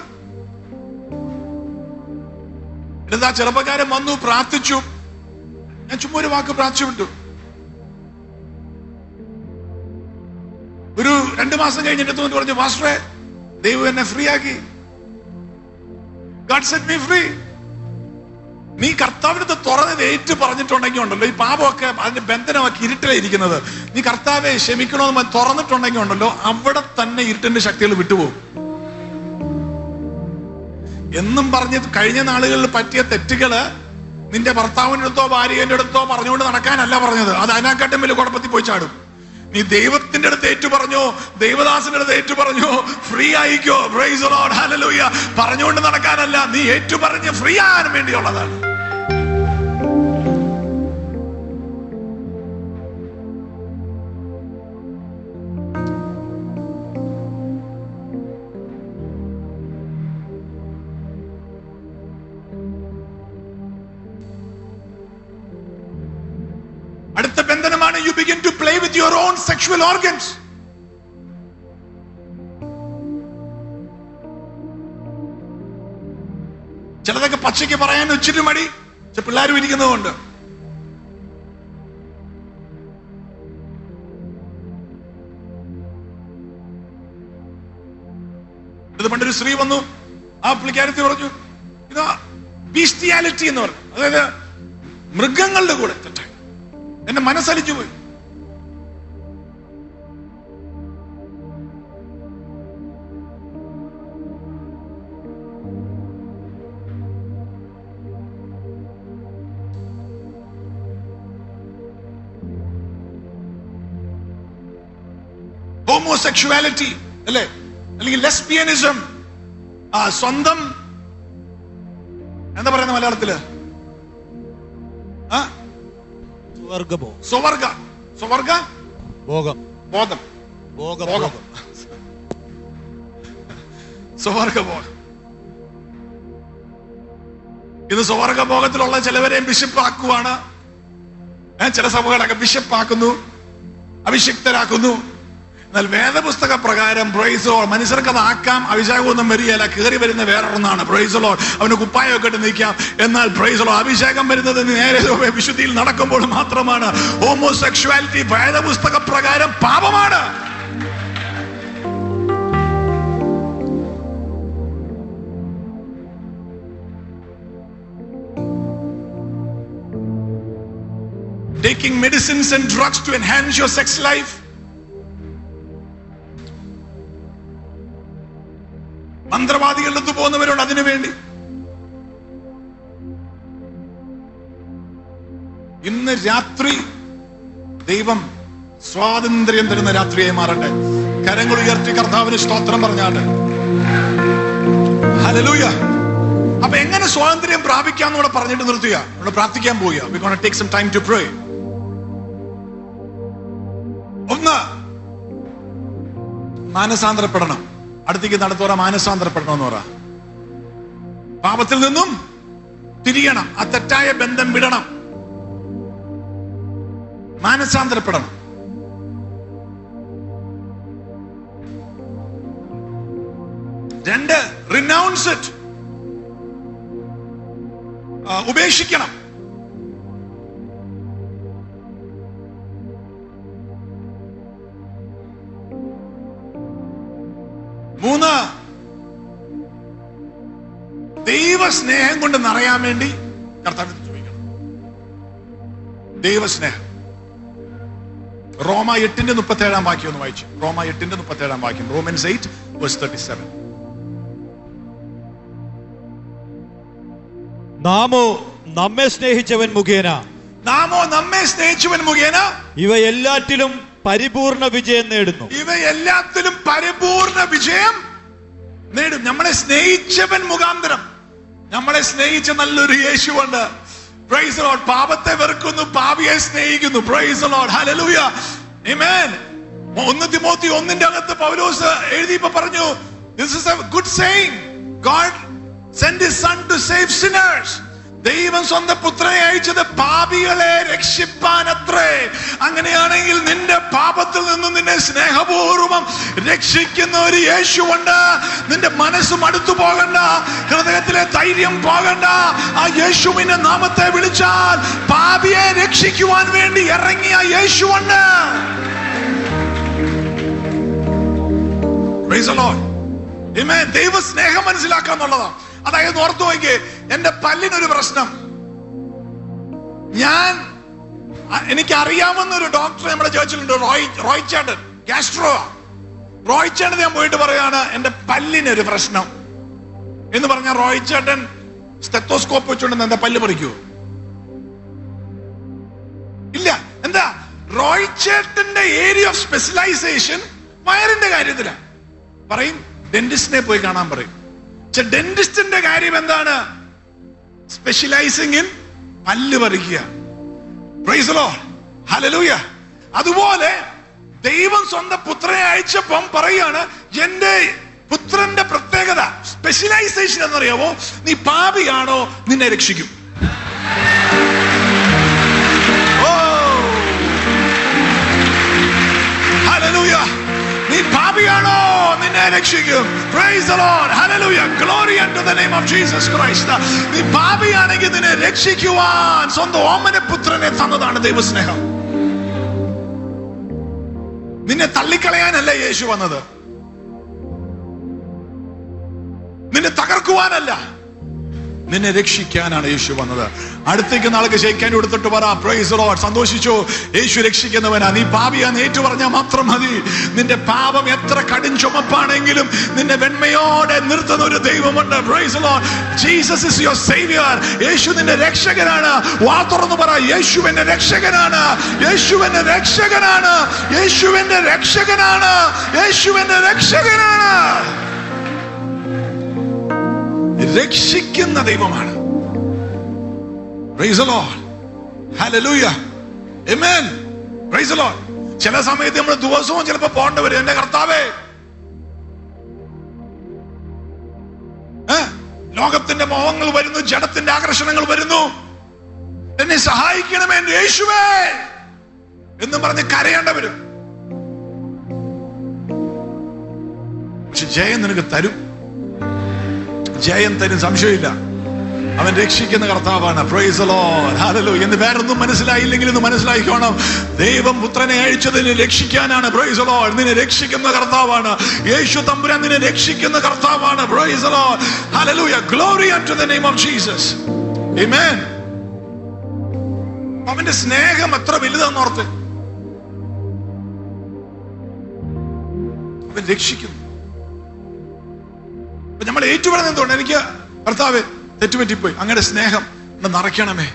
എന്നിട്ട് ആ ചെറുപ്പക്കാരൻ വന്നു പ്രാർത്ഥിച്ചു ഞാൻ ചുമ്മാ ഒരു വാക്ക് പ്രാർത്ഥിച്ചു വിട്ടു ഒരു രണ്ടു മാസം കഴിഞ്ഞിട്ട് തോന്നി പറഞ്ഞു മാസ്റ്ററെ ദൈവം എന്നെ ഫ്രീ ആക്കി ഗാഡ് സെറ്റ് മീ ഫ്രീ നീ കർത്താവിനത്ത് തുറന്നത് ഏറ്റു പറഞ്ഞിട്ടുണ്ടെങ്കിൽ ഉണ്ടല്ലോ ഈ പാപമൊക്കെ അതിന്റെ ബന്ധനമൊക്കെ ഇരുട്ടിലേ ഇരിക്കുന്നത് നീ കർത്താവെ ക്ഷമിക്കണമെന്ന് തുറന്നിട്ടുണ്ടെങ്കിൽ ഉണ്ടല്ലോ അവിടെ തന്നെ ഇരുട്ടിന്റെ ശക്തികൾ വിട്ടുപോകും എന്നും പറഞ്ഞ് കഴിഞ്ഞ നാളുകളിൽ പറ്റിയ തെറ്റുകള് നിന്റെ ഭർത്താവിന്റെ അടുത്തോ ഭാര്യന്റെ അടുത്തോ പറഞ്ഞുകൊണ്ട് നടക്കാനല്ല പറഞ്ഞത് അത് അതിനെക്കാട്ടും വലിയ കുഴപ്പത്തിൽ പോയി ചാടും നീ ദൈവത്തിന്റെ അടുത്ത് ഏറ്റു പറഞ്ഞോ ദൈവദാസന്റെ അടുത്ത് ഏറ്റു പറഞ്ഞോ ഫ്രീ ആയിക്കോ പ്രൈസ് ലോർഡ് ഹല്ലേലൂയ പറഞ്ഞുകൊണ്ട് നടക്കാനല്ല നീ ഏറ്റു പറഞ്ഞ് ഫ്രീ ആകാൻ വേണ്ടിയുള്ളതാണ് അടുത്ത ബന്ധനമാണ് you begin to play with your own sexual organs ചിലതൊക്കെ പച്ചയ്ക്ക് പറയാൻ ഇച്ചിരി മടി പക്ഷെ പിള്ളേരും ഇരിക്കുന്നതുകൊണ്ട് ഇത് പണ്ടൊരു സ്ത്രീ വന്നു ആ പുള്ളിക്കാരത്തി പറഞ്ഞു ഇതാ ബീസ്റ്റിയാലിറ്റി എന്ന് പറഞ്ഞു അതായത് മൃഗങ്ങളുടെ കൂടെ തെറ്റായി എന്റെ മനസ്സലിച്ചു പോയി ഹോമോസെക്ഷുവാലിറ്റി അല്ലേ അല്ലെങ്കിൽ ലെസ്ബിയനിസം ആ സ്വന്തം എന്താ പറയുന്ന മലയാളത്തില് ആ സ്വർഗമോ സ്വവർഗ സ്വവർഗ ഭോഗം ബോധം ഭോഗം ഭോഗം ഭോഗം സ്വവർഗബോധം ഇത് സ്വവർഗഭോഗത്തിലുള്ള ചിലവരെയും ബിഷപ്പാക്കുവാണ് ഏ, ചില സഭകളൊക്കെ ബിഷപ്പാക്കുന്നു അഭിഷിക്തരാക്കുന്നു എന്നാൽ വേദപുസ്തക പ്രകാരം പ്രൈസോ മനുഷ്യർക്ക് അത് ആക്കാം അഭിഷേകമൊന്നും വരികയല്ല കയറി വരുന്ന വേറൊന്നാണ് പ്രൈസലോ അവന് കുപ്പായമൊക്കെ ഇട്ട് നിൽക്കാം എന്നാൽ പ്രൈസലോ അഭിഷേകം വരുന്നത് നേരെ വിശുദ്ധിയിൽ നടക്കുമ്പോൾ മാത്രമാണ് ഹോമോസെക്ഷുവാലിറ്റി വേദപുസ്തക പ്രകാരം പാപമാണ് taking medicines and drugs to enhance your sex life. മന്ത്രവാദികളുടെ അടുത്ത് പോകുന്നവരുണ്ട് അതിനു വേണ്ടി ഇന്ന് രാത്രി ദൈവം സ്വാതന്ത്ര്യം തരുന്ന രാത്രിയായി മാറട്ടെ കരങ്ങൾ ഉയർത്തി കർത്താവിന് സ്തോത്രം പറഞ്ഞാട്ടെ ഹലലൂയ അപ്പൊ എങ്ങനെ സ്വാതന്ത്ര്യം പ്രാപിക്കാന്ന് ഇവിടെ പറഞ്ഞിട്ട് നിർത്തുക ഇവിടെ പ്രാർത്ഥിക്കാൻ പോവുക we gonna take some time to pray ഒന്ന് മാനസാന്തരപ്പെടണം അടുത്തേക്ക് നടത്തോറ മാനസാന്തരപ്പെടണം എന്ന് പറ പാപത്തിൽ നിന്നും തിരിയണം ആ തെറ്റായ ബന്ധം വിടണം മാനസാന്തരപ്പെടണം രണ്ട് റിനൗൺസ് ഇറ്റ് ഉപേക്ഷിക്കണം മൂന്ന് ദൈവസ്നേഹം കൊണ്ട് നിറയാൻ വേണ്ടി കർത്താവിന് ചോദിക്കണം ദൈവസ്നേഹം റോമ എട്ടിന്റെ മുപ്പത്തി ഏഴാം വാക്യം ഒന്ന് വായിച്ചു റോമ എട്ടിന്റെ മുപ്പത്തി ഏഴാം വാക്യം Romans eight verse thirty seven നാമോ നമ്മെ സ്നേഹിച്ചവൻ മുഖേന നാമോ നമ്മെ സ്നേഹിച്ചവൻ മുഖേന ഇവ എല്ലാറ്റിലും പരിപൂർണ വിജയം നേടുന്നു ഇവ എല്ലാത്തിലും പരിപൂർണ വിജയം നേടും നമ്മളെ സ്നേഹിച്ചവൻ മുഖാന്തരം നമ്മളെ സ്നേഹിച്ച നല്ലൊരു യേശുവുണ്ട് പ്രൈസ് ലോഡ് പാപത്തെ വെറുക്കുന്നു പാപിയെ സ്നേഹിക്കുന്നു പ്രൈസ് ലോഡ് ഹല്ലേലൂയ ആമേൻ ഒന്ന് തിമോത്തി ഒന്നിന്റെ അകത്ത് പൗലോസ് എഴുതിയപ്പോ പറഞ്ഞു this is a good saying God send his son to save sinners ദൈവം സ്വന്തം പുത്രനെ അയച്ചത് പാപികളെ രക്ഷിപ്പാൻ അത്രേ അങ്ങനെയാണെങ്കിൽ നിന്റെ പാപത്തിൽ നിന്നും നിന്നെ സ്നേഹപൂർവം രക്ഷിക്കുന്ന ഒരു യേശുവുണ്ട് നിന്റെ മനസ്സും അടുത്തു പോകണ്ട ഹൃദയത്തിലെ ധൈര്യം പോകണ്ട ആ യേശുവിന്റെ നാമത്തെ വിളിച്ചാൽ പാപിയെ രക്ഷിക്കുവാൻ വേണ്ടി ഇറങ്ങിയ യേശുവുണ്ട് Praise the Lord. Amen. ദൈവ സ്നേഹം മനസ്സിലാക്കാന്നുള്ളതാണ് അതായത് ഓർത്തു നോക്കിയേ എന്റെ പല്ലിനൊരു പ്രശ്നം ഞാൻ അ- എനിക്ക് അറിയാവുന്ന ഒരു ഡോക്ടർ നമ്മുടെ ചേർച്ചിലുണ്ട് റോയ് റോയ് ചേട്ടൻ ഗാസ്ട്രോ റോയ് ചേട്ടൻ ഞാൻ പോയിട്ട് പറയാണ് എന്റെ പല്ലിനൊരു പ്രശ്നം എന്ന് പറഞ്ഞ റോയ് ചേട്ടൻ സ്റ്റെത്തോസ്കോപ്പ് വെച്ചുകൊണ്ട് എന്താ പല്ല് പറിക്കൂ ഇല്ല എന്താ റോയ് ചേട്ടന്റെ ഏരിയ ഓഫ് സ്പെഷ്യലൈസേഷൻ വയറിന്റെ കാര്യത്തിലാണ് പറയും ഡെന്റിസ്റ്റിനെ പോയി കാണാൻ പറയും പക്ഷെ ഡെന്റിസ്റ്റിന്റെ കാര്യം എന്താണ് സ്പെഷ്യലൈസിംഗ് ഇൻ പല്ല് പറിക്കുക Praise the Lord. Hallelujah. അതുപോലെ ദൈവം സ്വന്തം പുത്രനെ അയച്ചപ്പം പറയാണ് എന്റെ പുത്രന്റെ പ്രത്യേകത സ്പെഷ്യലൈസേഷൻ എന്നറിയാമോ നീ പാപിയാണോ നിന്നെ രക്ഷിക്കും ഓ Hallelujah. നീ പാപിയാണോ നിന്നെ രക്ഷിക്കും Praise the Lord. Hallelujah. Glory unto the name of Jesus Christ. നീ പാപിയാണെങ്കിൽ നിന്നെ രക്ഷിക്കുവാൻ സ്വന്തം ഓമന പുത്രനെ തന്നതാണ് ദൈവസ്നേഹം നിന്നെ തള്ളിക്കളയാനല്ല യേശു വന്നത് നിന്നെ തകർക്കുവാനല്ല നിന്നെ രക്ഷിക്കാനാണ് യേശു വന്നത് അടുത്തേക്ക് നാൾക്ക് ശയിക്കാൻ കൊടുത്തിട്ട് പറ പ്രൈസ് ലോഡ് സന്തോഷിച്ചു യേശു രക്ഷിക്കുന്നവനാ നീ പാപിയാന്ന് ഏറ്റു പറഞ്ഞാൽ മാത്രം മതി നിന്റെ പാപം എത്ര കടും ചുമപ്പാണെങ്കിലും നിന്നെ വെണ്മയോടെ നിർത്തുന്ന ഒരു ദൈവമുണ്ട് praise Lord Jesus is your saviour Yesu നിന്റെ രക്ഷകനാണ് വാ തുറന്ന് പറ യേശു എന്റെ രക്ഷകനാണ് യേശു എന്റെ രക്ഷകനാണ് യേശു എന്റെ രക്ഷകനാണ് യേശു എന്റെ രക്ഷകനാണ് രക്ഷിക്കുന്ന ദൈവമാണ് Praise the Lord. Hallelujah. Amen. Praise the Lord. ചില സമയത്ത് നമ്മൾ ദിവസവും ചിലപ്പോ പോകേണ്ട വരും എന്റെ കർത്താവേ ഏ? ലോകത്തിന്റെ മോഹങ്ങൾ വരുന്നു ജഡത്തിന്റെ ആകർഷണങ്ങൾ വരുന്നു എന്നെ സഹായിക്കണമേ എന്റെ യേശുവേ എന്നും പറഞ്ഞ് കരയേണ്ട വരും പക്ഷെ ജയം നിനക്ക് തരും ജയം തരും സംശയമില്ല അവൻ രക്ഷിക്കുന്ന കർത്താവാണ് Praise the Lord. Hallelujah. എന്ന് വേറൊന്നും മനസ്സിലായില്ലെങ്കിൽ ഇന്ന് മനസ്സിലായിക്കോണം ദൈവം പുത്രനെ അയച്ചതിനെ രക്ഷിക്കാനാണ് Praise the Lord. നിന്നെ രക്ഷിക്കുന്ന കർത്താവാണ് യേശു തമ്പുരാൻ നിന്നെ രക്ഷിക്കുന്ന കർത്താവാണ് Praise the Lord. Hallelujah. Glory unto the name of Jesus. Amen. അവന്റെ സ്നേഹം എത്ര വലുതാന്നോർത്ത് അവൻ രക്ഷിക്കുന്നു അപ്പൊ നമ്മൾ ഏറ്റുപറഞ്ഞ എന്തുകൊണ്ട് എനിക്ക് ഭർത്താവ് തെറ്റുപറ്റിപ്പോയി അങ്ങനെ സ്നേഹം എന്നെ നിറയ്ക്കണമേ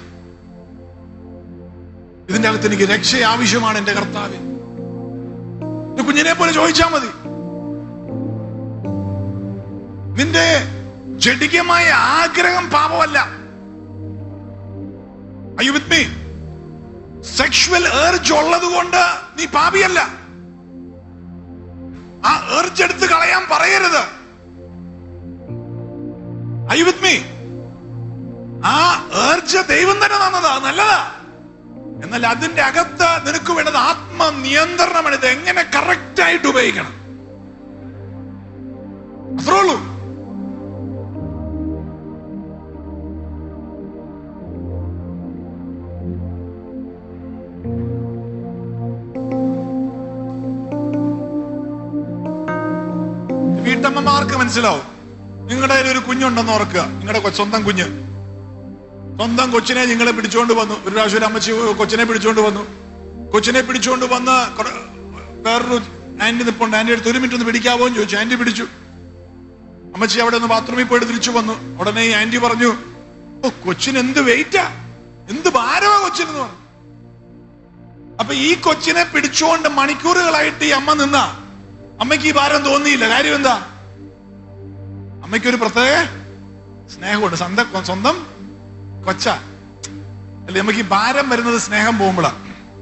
ഇതിന്റെ അകത്ത് എനിക്ക് രക്ഷ ആവശ്യമാണ് എന്റെ കർത്താവ് ഒരു കുഞ്ഞിനെ പോലെ ചോദിച്ചാ മതി നിന്റെ ജഡികമായ ആഗ്രഹം പാപമല്ല അയ്യോ വിത്ത് മീ സെക്ഷുവൽ ഏർജ് ഉള്ളത് കൊണ്ട് നീ പാപിയല്ല ആ ഏർജ് എടുത്ത് കളയാൻ പറയരുത് Are you with me? ആ ഏർജ ദൈവം തന്നെ തന്നതാ നല്ലതാ എന്നാൽ അതിന്റെ അകത്ത് നിനക്ക് വേണ്ടത് ആത്മനിയന്ത്രണമാണ് ഇത് എങ്ങനെ കറക്റ്റ് ആയിട്ട് ഉപയോഗിക്കണം അത്രേ ഉള്ളൂ വീട്ടമ്മമാർക്ക് മനസ്സിലാവും നിങ്ങളുടെ കയ്യിൽ ഒരു കുഞ്ഞുണ്ടെന്ന് ഓർക്കുക നിങ്ങളുടെ കൊ- സ്വന്തം കുഞ്ഞ് സ്വന്തം കൊച്ചിനെ നിങ്ങളെ പിടിച്ചുകൊണ്ട് വന്നു ഒരു പ്രാവശ്യം ഒരു അമ്മച്ചി കൊച്ചിനെ പിടിച്ചുകൊണ്ട് വന്നു കൊച്ചിനെ പിടിച്ചുകൊണ്ട് വന്ന് കുറെ- വേറൊരു ആന്റി നിപ്പുണ്ട് ആന്റി അടുത്ത് ഒരു മിനിറ്റ് ഒന്ന് പിടിക്കാവോ എന്ന് ചോദിച്ചു ആന്റി പിടിച്ചു അമ്മച്ചി അവിടെ ഒന്ന് ബാത്റൂമിൽ പോയിട്ട് തിരിച്ചു വന്നു ഉടനെ ഈ ആന്റി പറഞ്ഞു ഓ കൊച്ചിന് എന്ത് വെയിറ്റാ എന്ത് ഭാരമാ കൊച്ചിനെന്ന് പറഞ്ഞു അപ്പൊ ഈ കൊച്ചിനെ പിടിച്ചുകൊണ്ട് മണിക്കൂറുകളായിട്ട് ഈ അമ്മ നിന്ന അമ്മയ്ക്ക് ഈ ഭാരം തോന്നിയില്ല കാര്യം എന്താ അമ്മയ്ക്ക് ഒരു പ്രത്യേക സ്നേഹമുണ്ട് സ്വന്തം സ്വന്തം കൊച്ച അല്ലെ നമുക്ക് ഈ ഭാരം വരുന്നത് സ്നേഹം പോകുമ്പോഴാ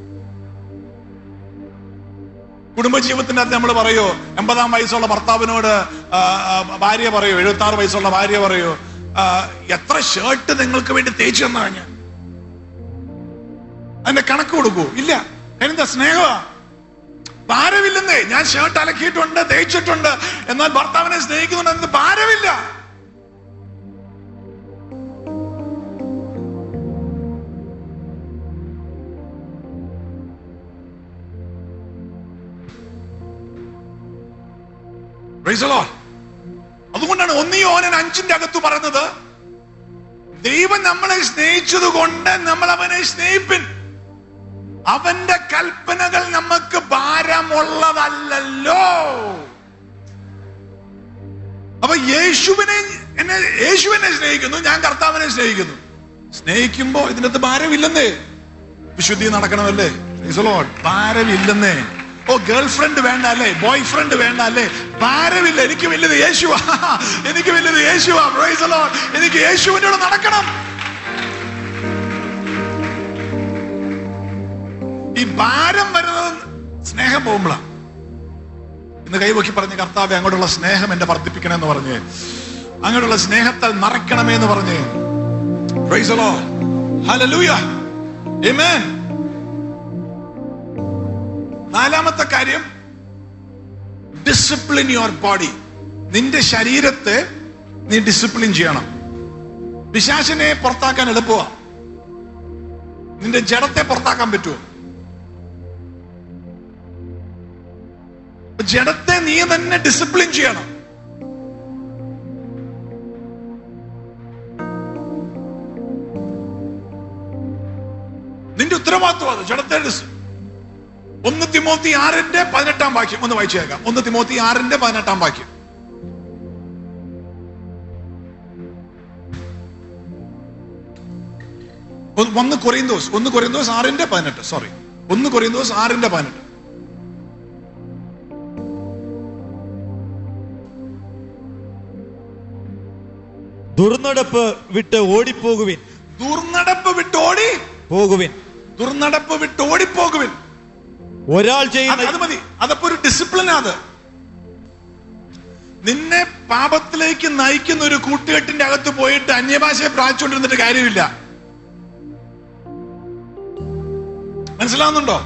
കുടുംബജീവിതത്തിന്റെ അകത്ത് നമ്മൾ പറയോ എൺപതാം വയസ്സുള്ള ഭർത്താവിനോട് ആ, ആ, ഭാര്യ പറയോ എഴുപത്തി ആറ് വയസ്സുള്ള ഭാര്യ പറയോ ആ, എത്ര ഷർട്ട് നിങ്ങൾക്ക് വേണ്ടി തേച്ചു തന്നാ ഞാൻ അതിന്റെ കണക്ക് കൊടുക്കൂ ഇല്ല എന്താ സ്നേഹമാ ഭാരമില്ലെന്നേ ഞാൻ ഷർട്ട് അലക്കിയിട്ടുണ്ട് തേച്ചിട്ടുണ്ട് എന്നാൽ ഭർത്താവിനെ സ്നേഹിക്കുന്നുണ്ട് അതിന് ഭാരമില്ല Praise the Lord. അതുകൊണ്ടാണ് ഒന്നീ ഓനൻ അഞ്ചിന്റെ അകത്ത് പറഞ്ഞത് ദൈവം നമ്മളെ സ്നേഹിച്ചത് കൊണ്ട് നമ്മൾ അവനെ സ്നേഹിപ്പിൻ അവന്റെ കൽപ്പനകൾ നമുക്ക് ഭാരമുള്ളതല്ലല്ലോ അപ്പൊ യേശുവിനെ എന്നെ യേശു എന്നെ സ്നേഹിക്കുന്നു ഞാൻ കർത്താവിനെ സ്നേഹിക്കുന്നു സ്നേഹിക്കുമ്പോ ഇതിനകത്ത് ഭാരമില്ലെന്നേ വിശുദ്ധി നടക്കണമല്ലേ Praise the Lord. ഭാരമില്ലെന്നേ ഓ ഗേൾ ഫ്രണ്ട് വേണ്ട അല്ലേ ബോയ് ഫ്രണ്ട് വേണ്ട അല്ലേ ഭാരമില്ല എനിക്ക് വലുത് യേശുവാ എനിക്ക് വലുത് യേശുവാ Praise the Lord. എനിക്ക് യേശുവിനോട് നടക്കണം ഈ ഭാരം വരുന്നത് സ്നേഹം പോകുമ്പോഴാണ് ഇന്ന് കൈവക്കി പറഞ്ഞ കർത്താവെ അങ്ങോട്ടുള്ള സ്നേഹം എന്റെ വർദ്ധിപ്പിക്കണമെന്ന് പറഞ്ഞ് അങ്ങോട്ടുള്ള സ്നേഹത്താൽ നിറയ്ക്കണമേ എന്ന് പറഞ്ഞ് Praise the Lord. Hallelujah. Amen. നാലാമത്തെ കാര്യം ഡിസിപ്ലിൻ യുവർ ബോഡി നിന്റെ ശരീരത്തെ നീ ഡിസിപ്ലിൻ ചെയ്യണം പിശാചിനെ പുറത്താക്കാൻ എളുപ്പമാ നിന്റെ ജഡത്തെ പുറത്താക്കാൻ പറ്റുമോ ജഡത്തെ നീ തന്നെ ഡിസിപ്ലിൻ ചെയ്യണം നിന്റെ ഉത്തരവാദിത്വം അത് ജഡത്തെ ഡിസ് ഒന്ന് തിമോത്തി ആറിന്റെ പതിനെട്ടാം വാക്യം ഒന്ന് വായിച്ചേക്കാം ഒന്ന് തിമോത്തി ആറിന്റെ പതിനെട്ടാം വാക്യം ഒന്ന് ഒന്ന് കൊറിയന്തോസ് ഒന്ന് കൊറിയന്തോസ് ആറിന്റെ പതിനെട്ട് സോറി ഒന്ന് കൊറിയന്തോസ് ആറിന്റെ പതിനെട്ട് ദുർനടപ്പ് വിട്ട് ഓടിപ്പോകുവിൻ ദുർനടപ്പ് വിട്ടോടി പോകുവിൻ ദുർനടപ്പ് വിട്ട് ഓടിപ്പോകുവിൻ ഒരാൾ അത് ചെയ്യുന്ന അത് മതി അതപ്പോ ഒരു ഡിസിപ്ലിൻ അത് നിന്നെ പാപത്തിലേക്ക് നയിക്കുന്ന ഒരു കൂട്ടുകെട്ടിന്റെ അകത്ത് പോയിട്ട് അന്യഭാഷയെ പ്രാപിച്ചുകൊണ്ടിരുന്നിട്ട് കാര്യമില്ല മനസ്സിലാവുന്നുണ്ടോ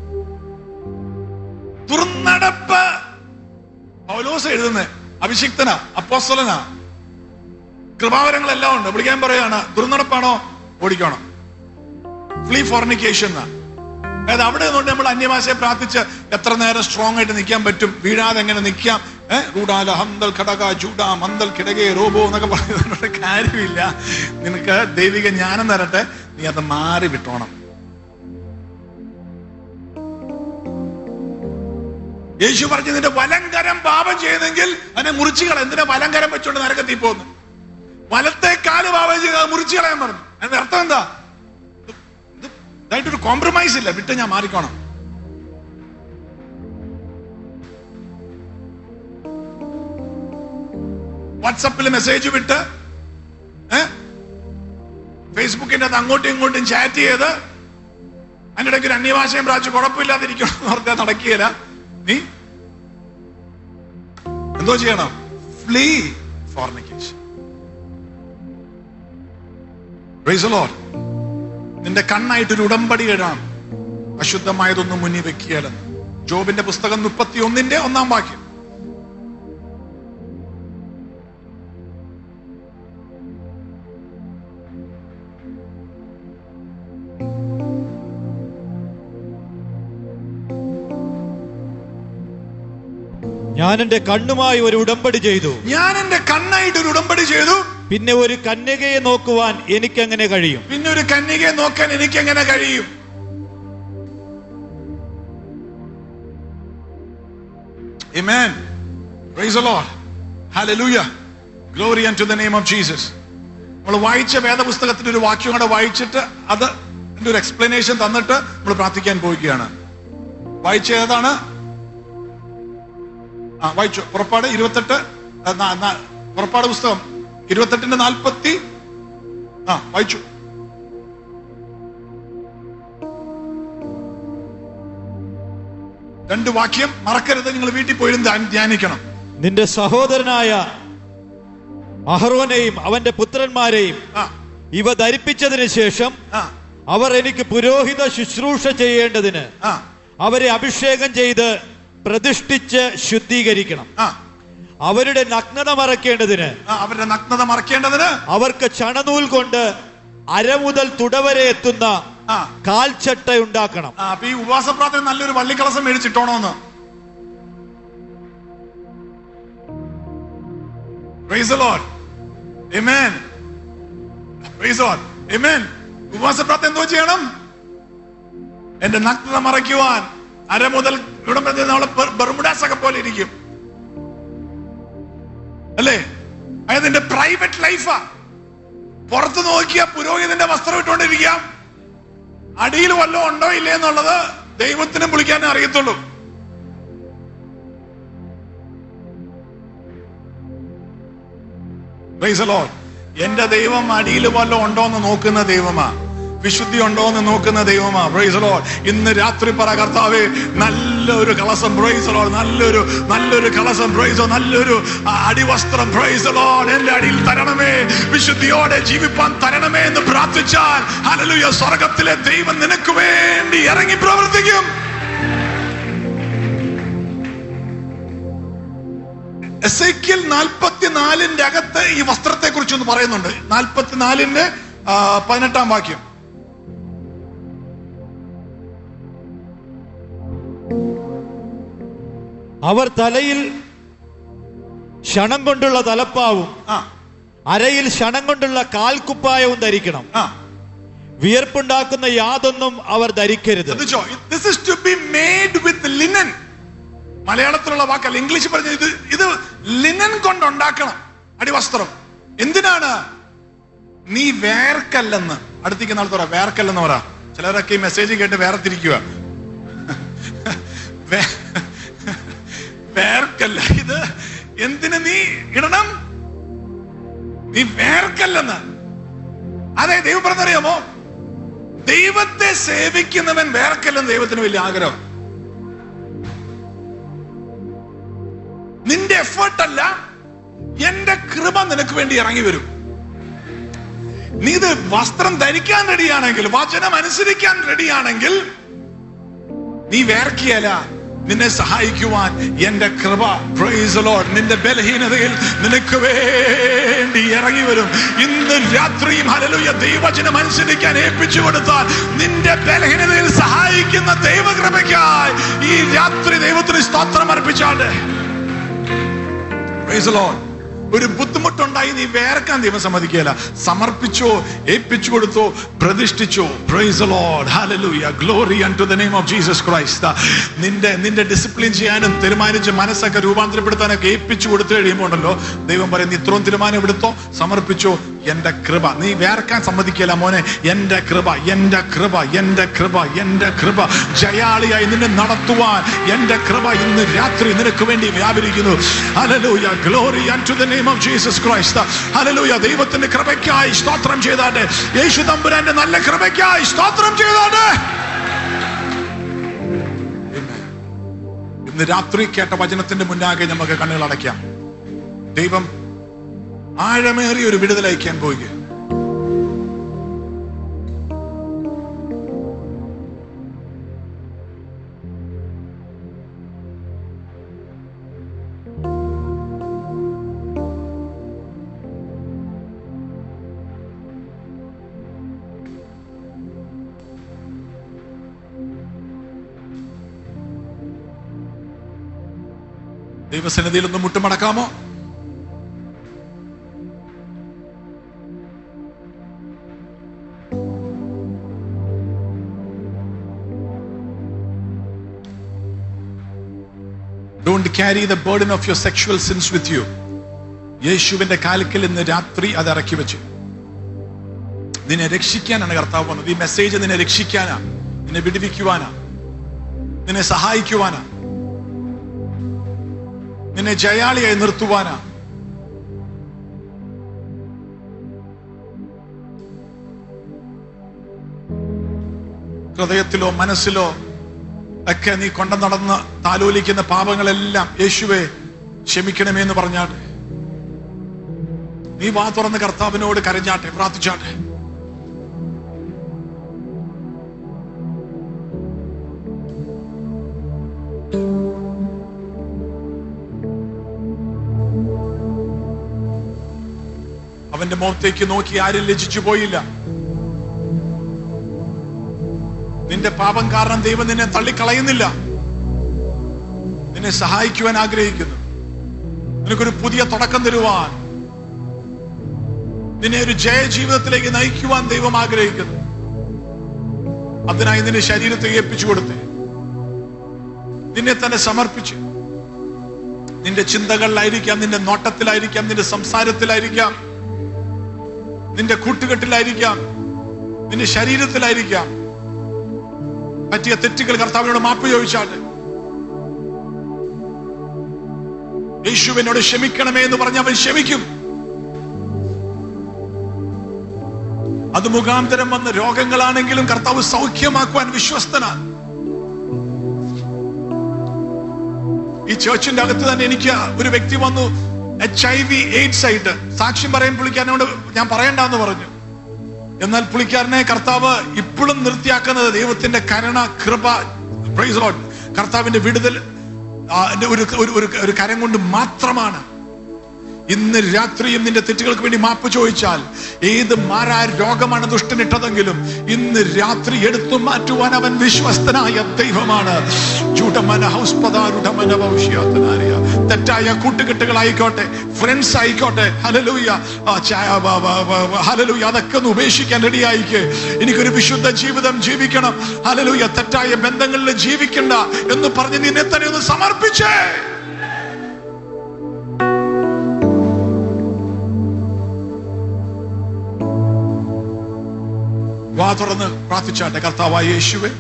ദുർനടപ്പ് പൗലോസ് എഴുതുന്നേ അഭിഷിക്തനാ അപ്പോസ്തലനാ കൃപാവരങ്ങളെല്ലാം ഉണ്ട് വിളിക്കാൻ പറയാണ് ദുർനടപ്പാണോ ഓടിക്കണം ഫ്ലീ ഫോർണിക്കേഷൻ എന്നാ അതായത് അവിടെ നിന്നുകൊണ്ട് നമ്മൾ അന്യഭാഷയെ പ്രാർത്ഥിച്ച് എത്ര നേരം സ്ട്രോങ് ആയിട്ട് നിൽക്കാൻ പറ്റും വീഴാതെ എങ്ങനെ നിൽക്കാം ഏഹ് റൂഡാല ഹന്തൽ ഘടക ചൂട മന്ദൽ കിടകെ റോബോ എന്നൊക്കെ പറയുന്നതുകൊണ്ട് കാര്യമില്ല നിനക്ക് ദൈവിക ജ്ഞാനം തരട്ടെ നീ അത് മാറി വിട്ടോണം യേശു പറഞ്ഞു നിന്റെ വലങ്കരം പാപം ചെയ്യുന്നെങ്കിൽ അതിനെ മുറിച്ചു കള എന്തിനാ വലങ്കരം വെച്ചോണ്ട് നരകത്തിൽ പോകുന്നു വലത്തെ കാല് പാപം ചെയ്ത് അത് മുറിച്ചു കളയാൻ പറഞ്ഞു അതിന്റെ അർത്ഥം എന്താ ഇത് ഇതായിട്ടൊരു കോംപ്രമൈസ് ഇല്ല വിട്ട് ഞാൻ മാറിക്കോണം വാട്സപ്പിൽ മെസ്സേജ് വിട്ട് ഏ ഫേസ്ബുക്കിന്റെ അത് അങ്ങോട്ടും ഇങ്ങോട്ടും ചാറ്റ് ചെയ്ത് അതിന്റെ ഇടയ്ക്ക് ഒരു അന്യഭാഷയും പ്രാച്ച് കുഴപ്പമില്ലാതിരിക്കണം എന്ന് പറഞ്ഞാൽ നടക്കുകയില്ല നീ എന്തോ ചെയ്യണം ഫ്ലീ ഫോർണിക്കേഷൻ നിന്റെ കണ്ണായിട്ടൊരു ഉടമ്പടി എഴുതാം അശുദ്ധമായതൊന്നും മുന്നിൽ വെക്കുകയല്ലെന്ന് ജോബിന്റെ പുസ്തകം മുപ്പത്തി ഒന്നിന്റെ ഒന്നാം വാക്യം ഞാൻ എന്റെ കണ്ണുമായി ഒരു ഉടമ്പടി ചെയ്തു ഞാൻ എന്റെ കണ്ണായിട്ട് ഒരു ഉടമ്പടി ചെയ്തു പിന്നെ ഒരു കന്യകയെ നോക്കുവാൻ എനിക്കെങ്ങനെ കഴിയും പിന്നെ ഒരു കന്യകയെ നോക്കാൻ എനിക്ക് എങ്ങനെ കഴിയും Amen. Praise the Lord. Hallelujah. Glory unto the name of Jesus. നമ്മൾ വായിച്ച വേദപുസ്തകത്തിന്റെ ഒരു വാക്യം കൂടെ വായിച്ചിട്ട് അത് അതിന്റെ ഒരു എക്സ്പ്ലനേഷൻ തന്നിട്ട് നമ്മൾ പ്രാർത്ഥിക്കാൻ പോവുകയാണ് വായിച്ച ഏതാണ് ആ വായിച്ചു പുറപ്പാട് ഇരുപത്തെട്ട് ആ, ന- ന- പുറപ്പാട് പുസ്തകം ഇരുപത്തെട്ടിന്റെ നാൽപ്പത്തി ആ വായിച്ചു രണ്ട് വാക്യം മറക്കരുത് നിങ്ങൾ വീട്ടിൽ പോയിരുന്ന് ധ്യാ- ധ്യാനിക്കണം നിന്റെ സഹോദരനായ അഹ്റോനെയും അവന്റെ പുത്രന്മാരെയും ആ ഇവ ധരിപ്പിച്ചതിന് ശേഷം ആ അവർ എനിക്ക് പുരോഹിത ശുശ്രൂഷ ചെയ്യേണ്ടതിന് ആ അവരെ അഭിഷേകം ചെയ്ത് പ്രതിഷ്ഠിച്ച് ശുദ്ധീകരിക്കണം ആ അവരുടെ നഗ്നത മറയ്ക്കേണ്ടതിന് ആ, അവരുടെ നഗ്നത മറക്കേണ്ടതിന് അവർക്ക് ചണനൂൽ കൊണ്ട് അര മുതൽ തുടവരെ എത്തുന്ന ആ കാൽച്ചട്ട ഉണ്ടാക്കണം ആ, അപ്പൊ ഈ ഉപവാസ പ്രാർത്ഥന നല്ലൊരു വള്ളിക്കളസം മേടിച്ചിട്ടോണോന്ന് Praise the Lord. Amen. Praise the Lord. Amen. ഉപവാസ പ്രാർത്ഥന എന്തോ ചെയ്യണം എന്റെ നഗ്നത മറയ്ക്കുവാൻ അര മുതൽ ഇവിടെ നമ്മളെ ബർമുഡാസ് ഒക്കെ പോലെ ഇരിക്കും അല്ലേ അതായത് നിന്റെ പ്രൈവറ്റ് ലൈഫാ പുറത്ത് നോക്കിയ പുരോഹിതന്റെ വസ്ത്രം ഇട്ടുകൊണ്ടിരിക്കാം അടിയിൽ വല്ലതും ഉണ്ടോ ഇല്ലേ എന്നുള്ളത് ദൈവത്തിനും വിളിക്കാനേ അറിയത്തുള്ളൂ Praise the Lord. എന്റെ ദൈവം അടിയിൽ വല്ലതും ഉണ്ടോ എന്ന് നോക്കുന്ന ദൈവമാ വിശുദ്ധി ഉണ്ടോ എന്ന് നോക്കുന്ന ദൈവമാ പ്രൈസ് ലോഡ് ഇന്ന് രാത്രി പറ കർത്താവേ നല്ലൊരു കളസം പ്രൈസ് ലോഡ് നല്ലൊരു നല്ലൊരു കളസം പ്രൈസോ നല്ലൊരു ആ, അടിവസ്ത്രം പ്രൈസ് ലോഡ് എന്റെ അടിയിൽ തരണമേ വിശുദ്ധിയോടെ ജീവിപ്പാൻ തരണമേ എന്ന് പ്രാർത്ഥിച്ചാൽ ഹല്ലേലൂയ സ്വർഗത്തിലെ ദൈവം നിനക്ക് വേണ്ടി ഇറങ്ങി പ്രവർത്തിക്കും എസൈക്യൽ നാൽപ്പത്തിനാലിന്റെ അകത്ത് ഈ വസ്ത്രത്തെ കുറിച്ച് ഒന്ന് പറയുന്നുണ്ട് നാൽപ്പത്തിനാലിന്റെ ആ, പതിനെട്ടാം വാക്യം അവർ തലയിൽ ക്ഷണം കൊണ്ടുള്ള തലപ്പാവും ആ അരയിൽ ക്ഷണം കൊണ്ടുള്ള കാൽക്കുപ്പായവും ധരിക്കണം ആ വിയർപ്പുണ്ടാക്കുന്ന യാതൊന്നും അവർ ധരിക്കരുത് ശ്രദ്ധിച്ചോ this is to be made with linen മലയാളത്തിലുള്ള വാക്കല്ല ഇംഗ്ലീഷ് പറഞ്ഞ ഇത് ഇത് ലിനൻ കൊണ്ട് ഉണ്ടാക്കണം അടിവസ്ത്രം എന്തിനാണ് നീ വേർക്കല്ലെന്ന് അടുത്തേക്ക് നാളത്തെ പറ വേർക്കല്ലെന്ന് പറ ചിലരൊക്കെ ഈ മെസ്സേജ് കേട്ട് വേർതിരിക്കുക വേ- വേർക്കല്ല ഇത് എന്തിന് നീ ഇടണം നീ വേർക്കല്ലെന്ന് അതെ ദൈവം പറഞ്ഞറിയാമോ ദൈവത്തെ സേവിക്കുന്നവൻ വേർക്കല്ലെന്ന് ദൈവത്തിന് വലിയ ആഗ്രഹം നിന്റെ എഫേർട്ട് അല്ല എന്റെ കൃപ നിനക്ക് വേണ്ടി ഇറങ്ങി വരും നീ ഇത് വസ്ത്രം ധരിക്കാൻ റെഡിയാണെങ്കിൽ വചനം അനുസരിക്കാൻ റെഡിയാണെങ്കിൽ നീ വേർക്കിയല്ല നിന്നെ സഹായിക്കുവാൻ എന്റെ കൃപ praise the Lord നിന്റെ ബലഹീനതയിൽ നിനക്ക് വേണ്ടി ഇറങ്ങി വരും ഇന്ന് രാത്രിയും ഹല്ലേലൂയ ദൈവചനം അനുസരിക്കാൻ ഏൽപ്പിച്ചു കൊടുത്താൽ നിന്റെ ബലഹീനതയിൽ സഹായിക്കുന്ന ദൈവകൃപയ്ക്കായി ഈ രാത്രി ദൈവത്തിന് സ്തോത്രം അർപ്പിച്ചാട്ടെ Praise the Lord. ഒരു ബുദ്ധിമുട്ടുണ്ടായി നീ വേർക്കാൻ ദൈവം സമ്മതിക്കുകയില്ല സമർപ്പിച്ചോ ഏൽപ്പിച്ചു കൊടുത്തോ പ്രതിഷ്ഠിച്ചോ praise Lord hallelujah glory to the name of Jesus Christ നിന്റെ നിന്റെ ഡിസിപ്ലിൻ ചെയ്യാനും തീരുമാനിച്ച് മനസ്സൊക്കെ രൂപാന്തരപ്പെടുത്താനൊക്കെ ഏൽപ്പിച്ചു കൊടുത്തു കഴിയുമ്പോൾ ഉണ്ടല്ലോ ദൈവം പറയും നീ ഇത്രയും തീരുമാനം എടുത്തോ സമർപ്പിച്ചോ എന്റെ കൃപ നീ വേർക്കാൻ സമ്മതിക്കില്ല മോനെ എന്റെ കൃപ എന്റെ കൃപ എന്റെ കൃപ എന്റെ കൃപ ജയാളിയായി നിന്നെ നടത്തുവാൻ എന്റെ കൃപ ഇന്ന് രാത്രി നിനക്ക് വേണ്ടി വ്യാപരിക്കുന്നു hallelujah glory to the name of Jesus Christ hallelujah ദൈവത്തിന്റെ കൃപയ്ക്കായി സ്തോത്രം ചെയ്താട്ടെ യേശു തമ്പുരാന്റെ നല്ല കൃപയ്ക്കായി സ്തോത്രം ചെയ്താട്ടെ Amen. ഇന്ന് രാത്രി കേട്ട വചനത്തിന്റെ മുന്നാകെ നമുക്ക് കണ്ണുകൾ അടയ്ക്കാം ദൈവം ആഴമേറിയ ഒരു വിടുതൽ അയക്കാൻ പോവുക ദൈവസന്നിധിയിൽ ഒന്ന് മുട്ടുമടക്കാമോ don't carry the burden of your sexual sins with you യേശുവിന്റെ കാൽക്കൽ ഇന്ന് രാത്രി അത് ഇറക്കി വെച്ചു നിന്നെ രക്ഷിക്കാനാണ് കർത്താവ് വന്നത് ഈ മെസ്സേജ് നിന്നെ രക്ഷിക്കാനാ നിന്നെ വിടുവിക്കുവാനാ നിന്നെ സഹായിക്കുവാനാ നിന്നെ ജയാളിയായി നിർത്തുവാനാ ഹൃദയത്തിലോ മനസ്സിലോ ഒക്കെ നീ കൊണ്ട നടന്ന് താലോലിക്കുന്ന പാപങ്ങളെല്ലാം യേശുവെ ക്ഷമിക്കണമേ എന്ന് പറഞ്ഞാട്ടെ നീ വാ തുറന്ന് കർത്താവിനോട് കരഞ്ഞാട്ടെ പ്രാർത്ഥിച്ചാട്ടെ അവന്റെ മുഖത്തേക്ക് നോക്കി ആരും ലജിച്ചു പോയില്ല നിന്റെ പാപം കാരണം ദൈവം നിന്നെ തള്ളിക്കളയുന്നില്ല നിന്നെ സഹായിക്കുവാൻ ആഗ്രഹിക്കുന്നു നിനക്കൊരു പുതിയ തുടക്കം തരുവാൻ നിന്നെ ഒരു ജയ ജീവിതത്തിലേക്ക് നയിക്കുവാൻ ദൈവം ആഗ്രഹിക്കുന്നു അതിനായി നിന്റെ ശരീരത്തെ ഏൽപ്പിച്ചു കൊടുത്ത് നിന്നെ തന്നെ സമർപ്പിച്ച് നിന്റെ ചിന്തകളിലായിരിക്കാം നിന്റെ നോട്ടത്തിലായിരിക്കാം നിന്റെ സംസാരത്തിലായിരിക്കാം നിന്റെ കൂട്ടുകെട്ടിലായിരിക്കാം നിന്റെ ശരീരത്തിലായിരിക്കാം പറ്റിയ തെറ്റുകൾ കർത്താവിനോട് മാപ്പ് ചോദിച്ചാൽ യേശുവിനോട് ക്ഷമിക്കണമേ എന്ന് പറഞ്ഞ് അവൻ ക്ഷമിക്കും അത് മുഖാന്തരം വന്ന രോഗങ്ങളാണെങ്കിലും കർത്താവ് സൗഖ്യമാക്കുവാൻ വിശ്വസ്തനാണ് ഈ ചേർച്ചിന്റെ അകത്ത് തന്നെ എനിക്ക് ഒരു വ്യക്തി വന്നു എച്ച് ഐ വി എയ്ഡ്സ് ആയിട്ട് സാക്ഷ്യം പറയാൻ പുള്ളിക്കാരനോട് ഞാൻ പറയണ്ടെന്ന് പറഞ്ഞു എന്നാൽ പുള്ളിക്കാരനെ കർത്താവ് ഇപ്പോഴും നിർത്തിയാക്കുന്നത് ദൈവത്തിന്റെ കരുണ കൃപ പ്രൈസ് ലോർഡ് കർത്താവിന്റെ വിടുതൽ ആ, ഒരു ഒരു- ഒരു ഒരു കരം കൊണ്ട് മാത്രമാണ് ഇന്ന് രാത്രിയും നിന്റെ തെറ്റുകൾക്ക് വേണ്ടി മാപ്പ് ചോദിച്ചാൽ ഏത് മാറാ രോഗമാണ് ദുഷ്ടനിട്ടതെങ്കിലും ഇന്ന് രാത്രി എടുത്തു മാറ്റുവാൻ അവൻ വിശ്വസ്തനായ ദൈവമാണ് ചൂടമന ഹൗസ്പദാരുടമന ഭവിഷ്യാത്തനാരിയ. തെറ്റായ കൂട്ടുകെട്ടുകളായിക്കോട്ടെ ഫ്രണ്ട്സ് ആയിക്കോട്ടെ ഹലലൂയ ആ, ചായ- വ- വ- വ- വ- ഹലലൂയ അതൊക്കെ ഒന്ന് ഉപേക്ഷിക്കാൻ റെഡിയായിക്ക് എനിക്കൊരു വിശുദ്ധ ജീവിതം ജീവിക്കണം ഹലലൂയ തെറ്റായ ബന്ധങ്ങളിൽ ജീവിക്കണ്ട എന്ന് പറഞ്ഞ് നിന്നെ തന്നെ ഒന്ന് സമർപ്പിച്ചേ വാ തുറന്ന് പ്രാർത്ഥിച്ചാട്ടെ കർത്താവായ യേശുവെ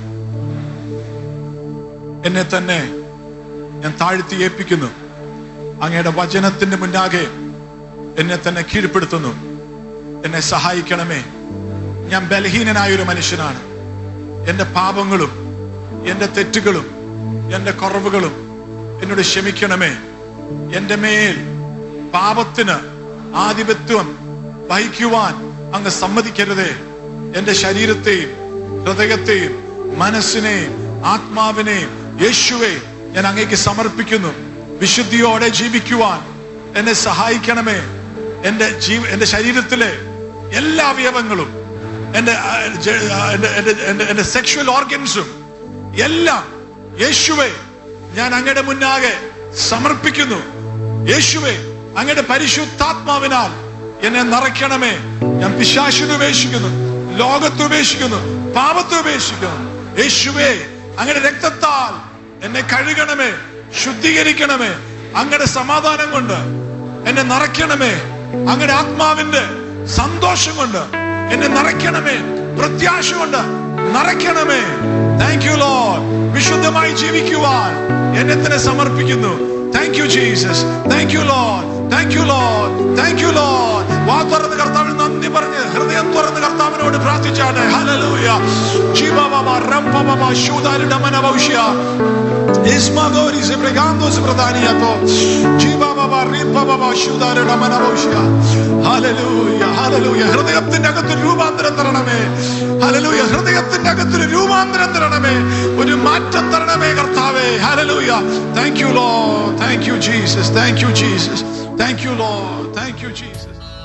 എന്നെ തന്നെ ഞാൻ താഴ്ത്തി ഏൽപ്പിക്കുന്നു അങ്ങയുടെ വചനത്തിന്റെ മുന്നാകെ എന്നെ തന്നെ കീഴ്പ്പെടുത്തുന്നു എന്നെ സഹായിക്കണമേ ഞാൻ ബലഹീനനായ ഒരു മനുഷ്യനാണ് എന്റെ പാപങ്ങളും എന്റെ തെറ്റുകളും എന്റെ കുറവുകളും എന്നോട് ക്ഷമിക്കണമേ എന്റെ മേൽ പാപത്തിന് ആധിപത്യം വഹിക്കുവാൻ അങ്ങ് സമ്മതിക്കരുതേ എന്റെ ശരീരത്തെയും ഹൃദയത്തെയും മനസ്സിനെയും ആത്മാവിനെയും യേശുവെ ഞാൻ അങ്ങേക്ക് സമർപ്പിക്കുന്നു വിശുദ്ധിയോടെ ജീവിക്കുവാൻ എന്നെ സഹായിക്കണമേ എന്റെ ജീവ എന്റെ ശരീരത്തിലെ എല്ലാ അവയവങ്ങളും എന്റെ ആ, ജ- ആ, എന്റെ- എന്റെ- എന്റെ- എന്റെ സെക്ഷുവൽ ഓർഗൻസും എല്ലാം യേശുവെ ഞാൻ അങ്ങയുടെ മുന്നാകെ സമർപ്പിക്കുന്നു യേശുവെ അങ്ങയുടെ പരിശുദ്ധാത്മാവിനാൽ എന്നെ നിറയ്ക്കണമേ ഞാൻ പിശാശിനെ ഉപേക്ഷിക്കുന്നു ലോകത്തെ ഉപേക്ഷിക്കുന്നു പാപത്തെ ഉപേക്ഷിക്കുന്നു യേശുവേ അങ്ങയുടെ രക്തത്താൽ എന്നെ കഴുകണമേ ശുദ്ധീകരിക്കണമേ അങ്ങയുടെ സമാധാനം കൊണ്ട് എന്നെ നിറയ്ക്കണമേ അങ്ങയുടെ ആത്മാവിന്റെ സന്തോഷം കൊണ്ട് എന്നെ നിറയ്ക്കണമേ പ്രത്യാശ കൊണ്ട് നിറയ്ക്കണമേ താങ്ക് യു ലോ വിശുദ്ധമായി ജീവിക്കുവാൻ എന്നെ തന്നെ സമർപ്പിക്കുന്നു thank you Jesus thank you Lord thank you Lord thank you Lord വാ തുറന്ന് കർത്താവിന് നന്ദി പറഞ്ഞ് ഹൃദയം തുറന്ന് കർത്താവിനോട് പ്രാർത്ഥിച്ചാട്ടെ ഹല്ലേലൂയ ജീവബബ റംബബബ ശൂദാരിടമന ഭൗഷ്യ Ismagori se pregando se pradaniato. Jiba baba ripa baba shudare ramana ഭൗഷ്യ. Hallelujah, hallelujah. ഹൃദയത്തിന്റെ അകത്ത് രൂപാന്തരം തരണമേ ഹലലൂയ ഹൃദയത്തിന്റെ അകത്ത് ഒരു രൂപാന്തരം തരണമേ ഒരു മാറ്റം തരണമേ കർത്താവേ hallelujah thank you Lord thank you Jesus thank you Jesus thank you Lord thank you Jesus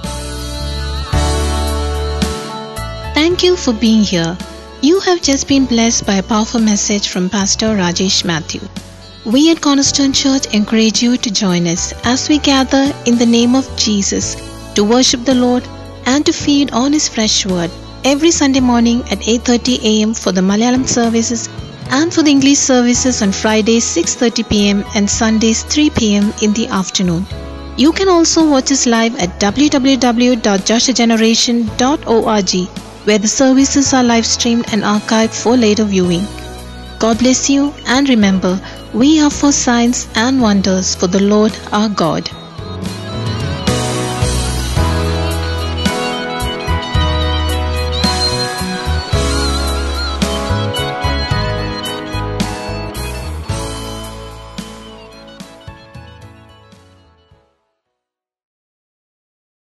Thank you for being here. You have just been blessed by a powerful message from Pastor Rajesh Matthew. We at Cornerstone Church encourage you to join us as we gather in the name of Jesus to worship the Lord and to feed on his fresh word every Sunday morning at 8:30 a.m. for the Malayalam services and for the English services on Fridays 6:30 p.m. and Sundays 3 p.m. in the afternoon. You can also watch us live at www.joshageneration.org where the services are live streamed and archived for later viewing. God bless you and remember, we are for signs and wonders for the Lord our God.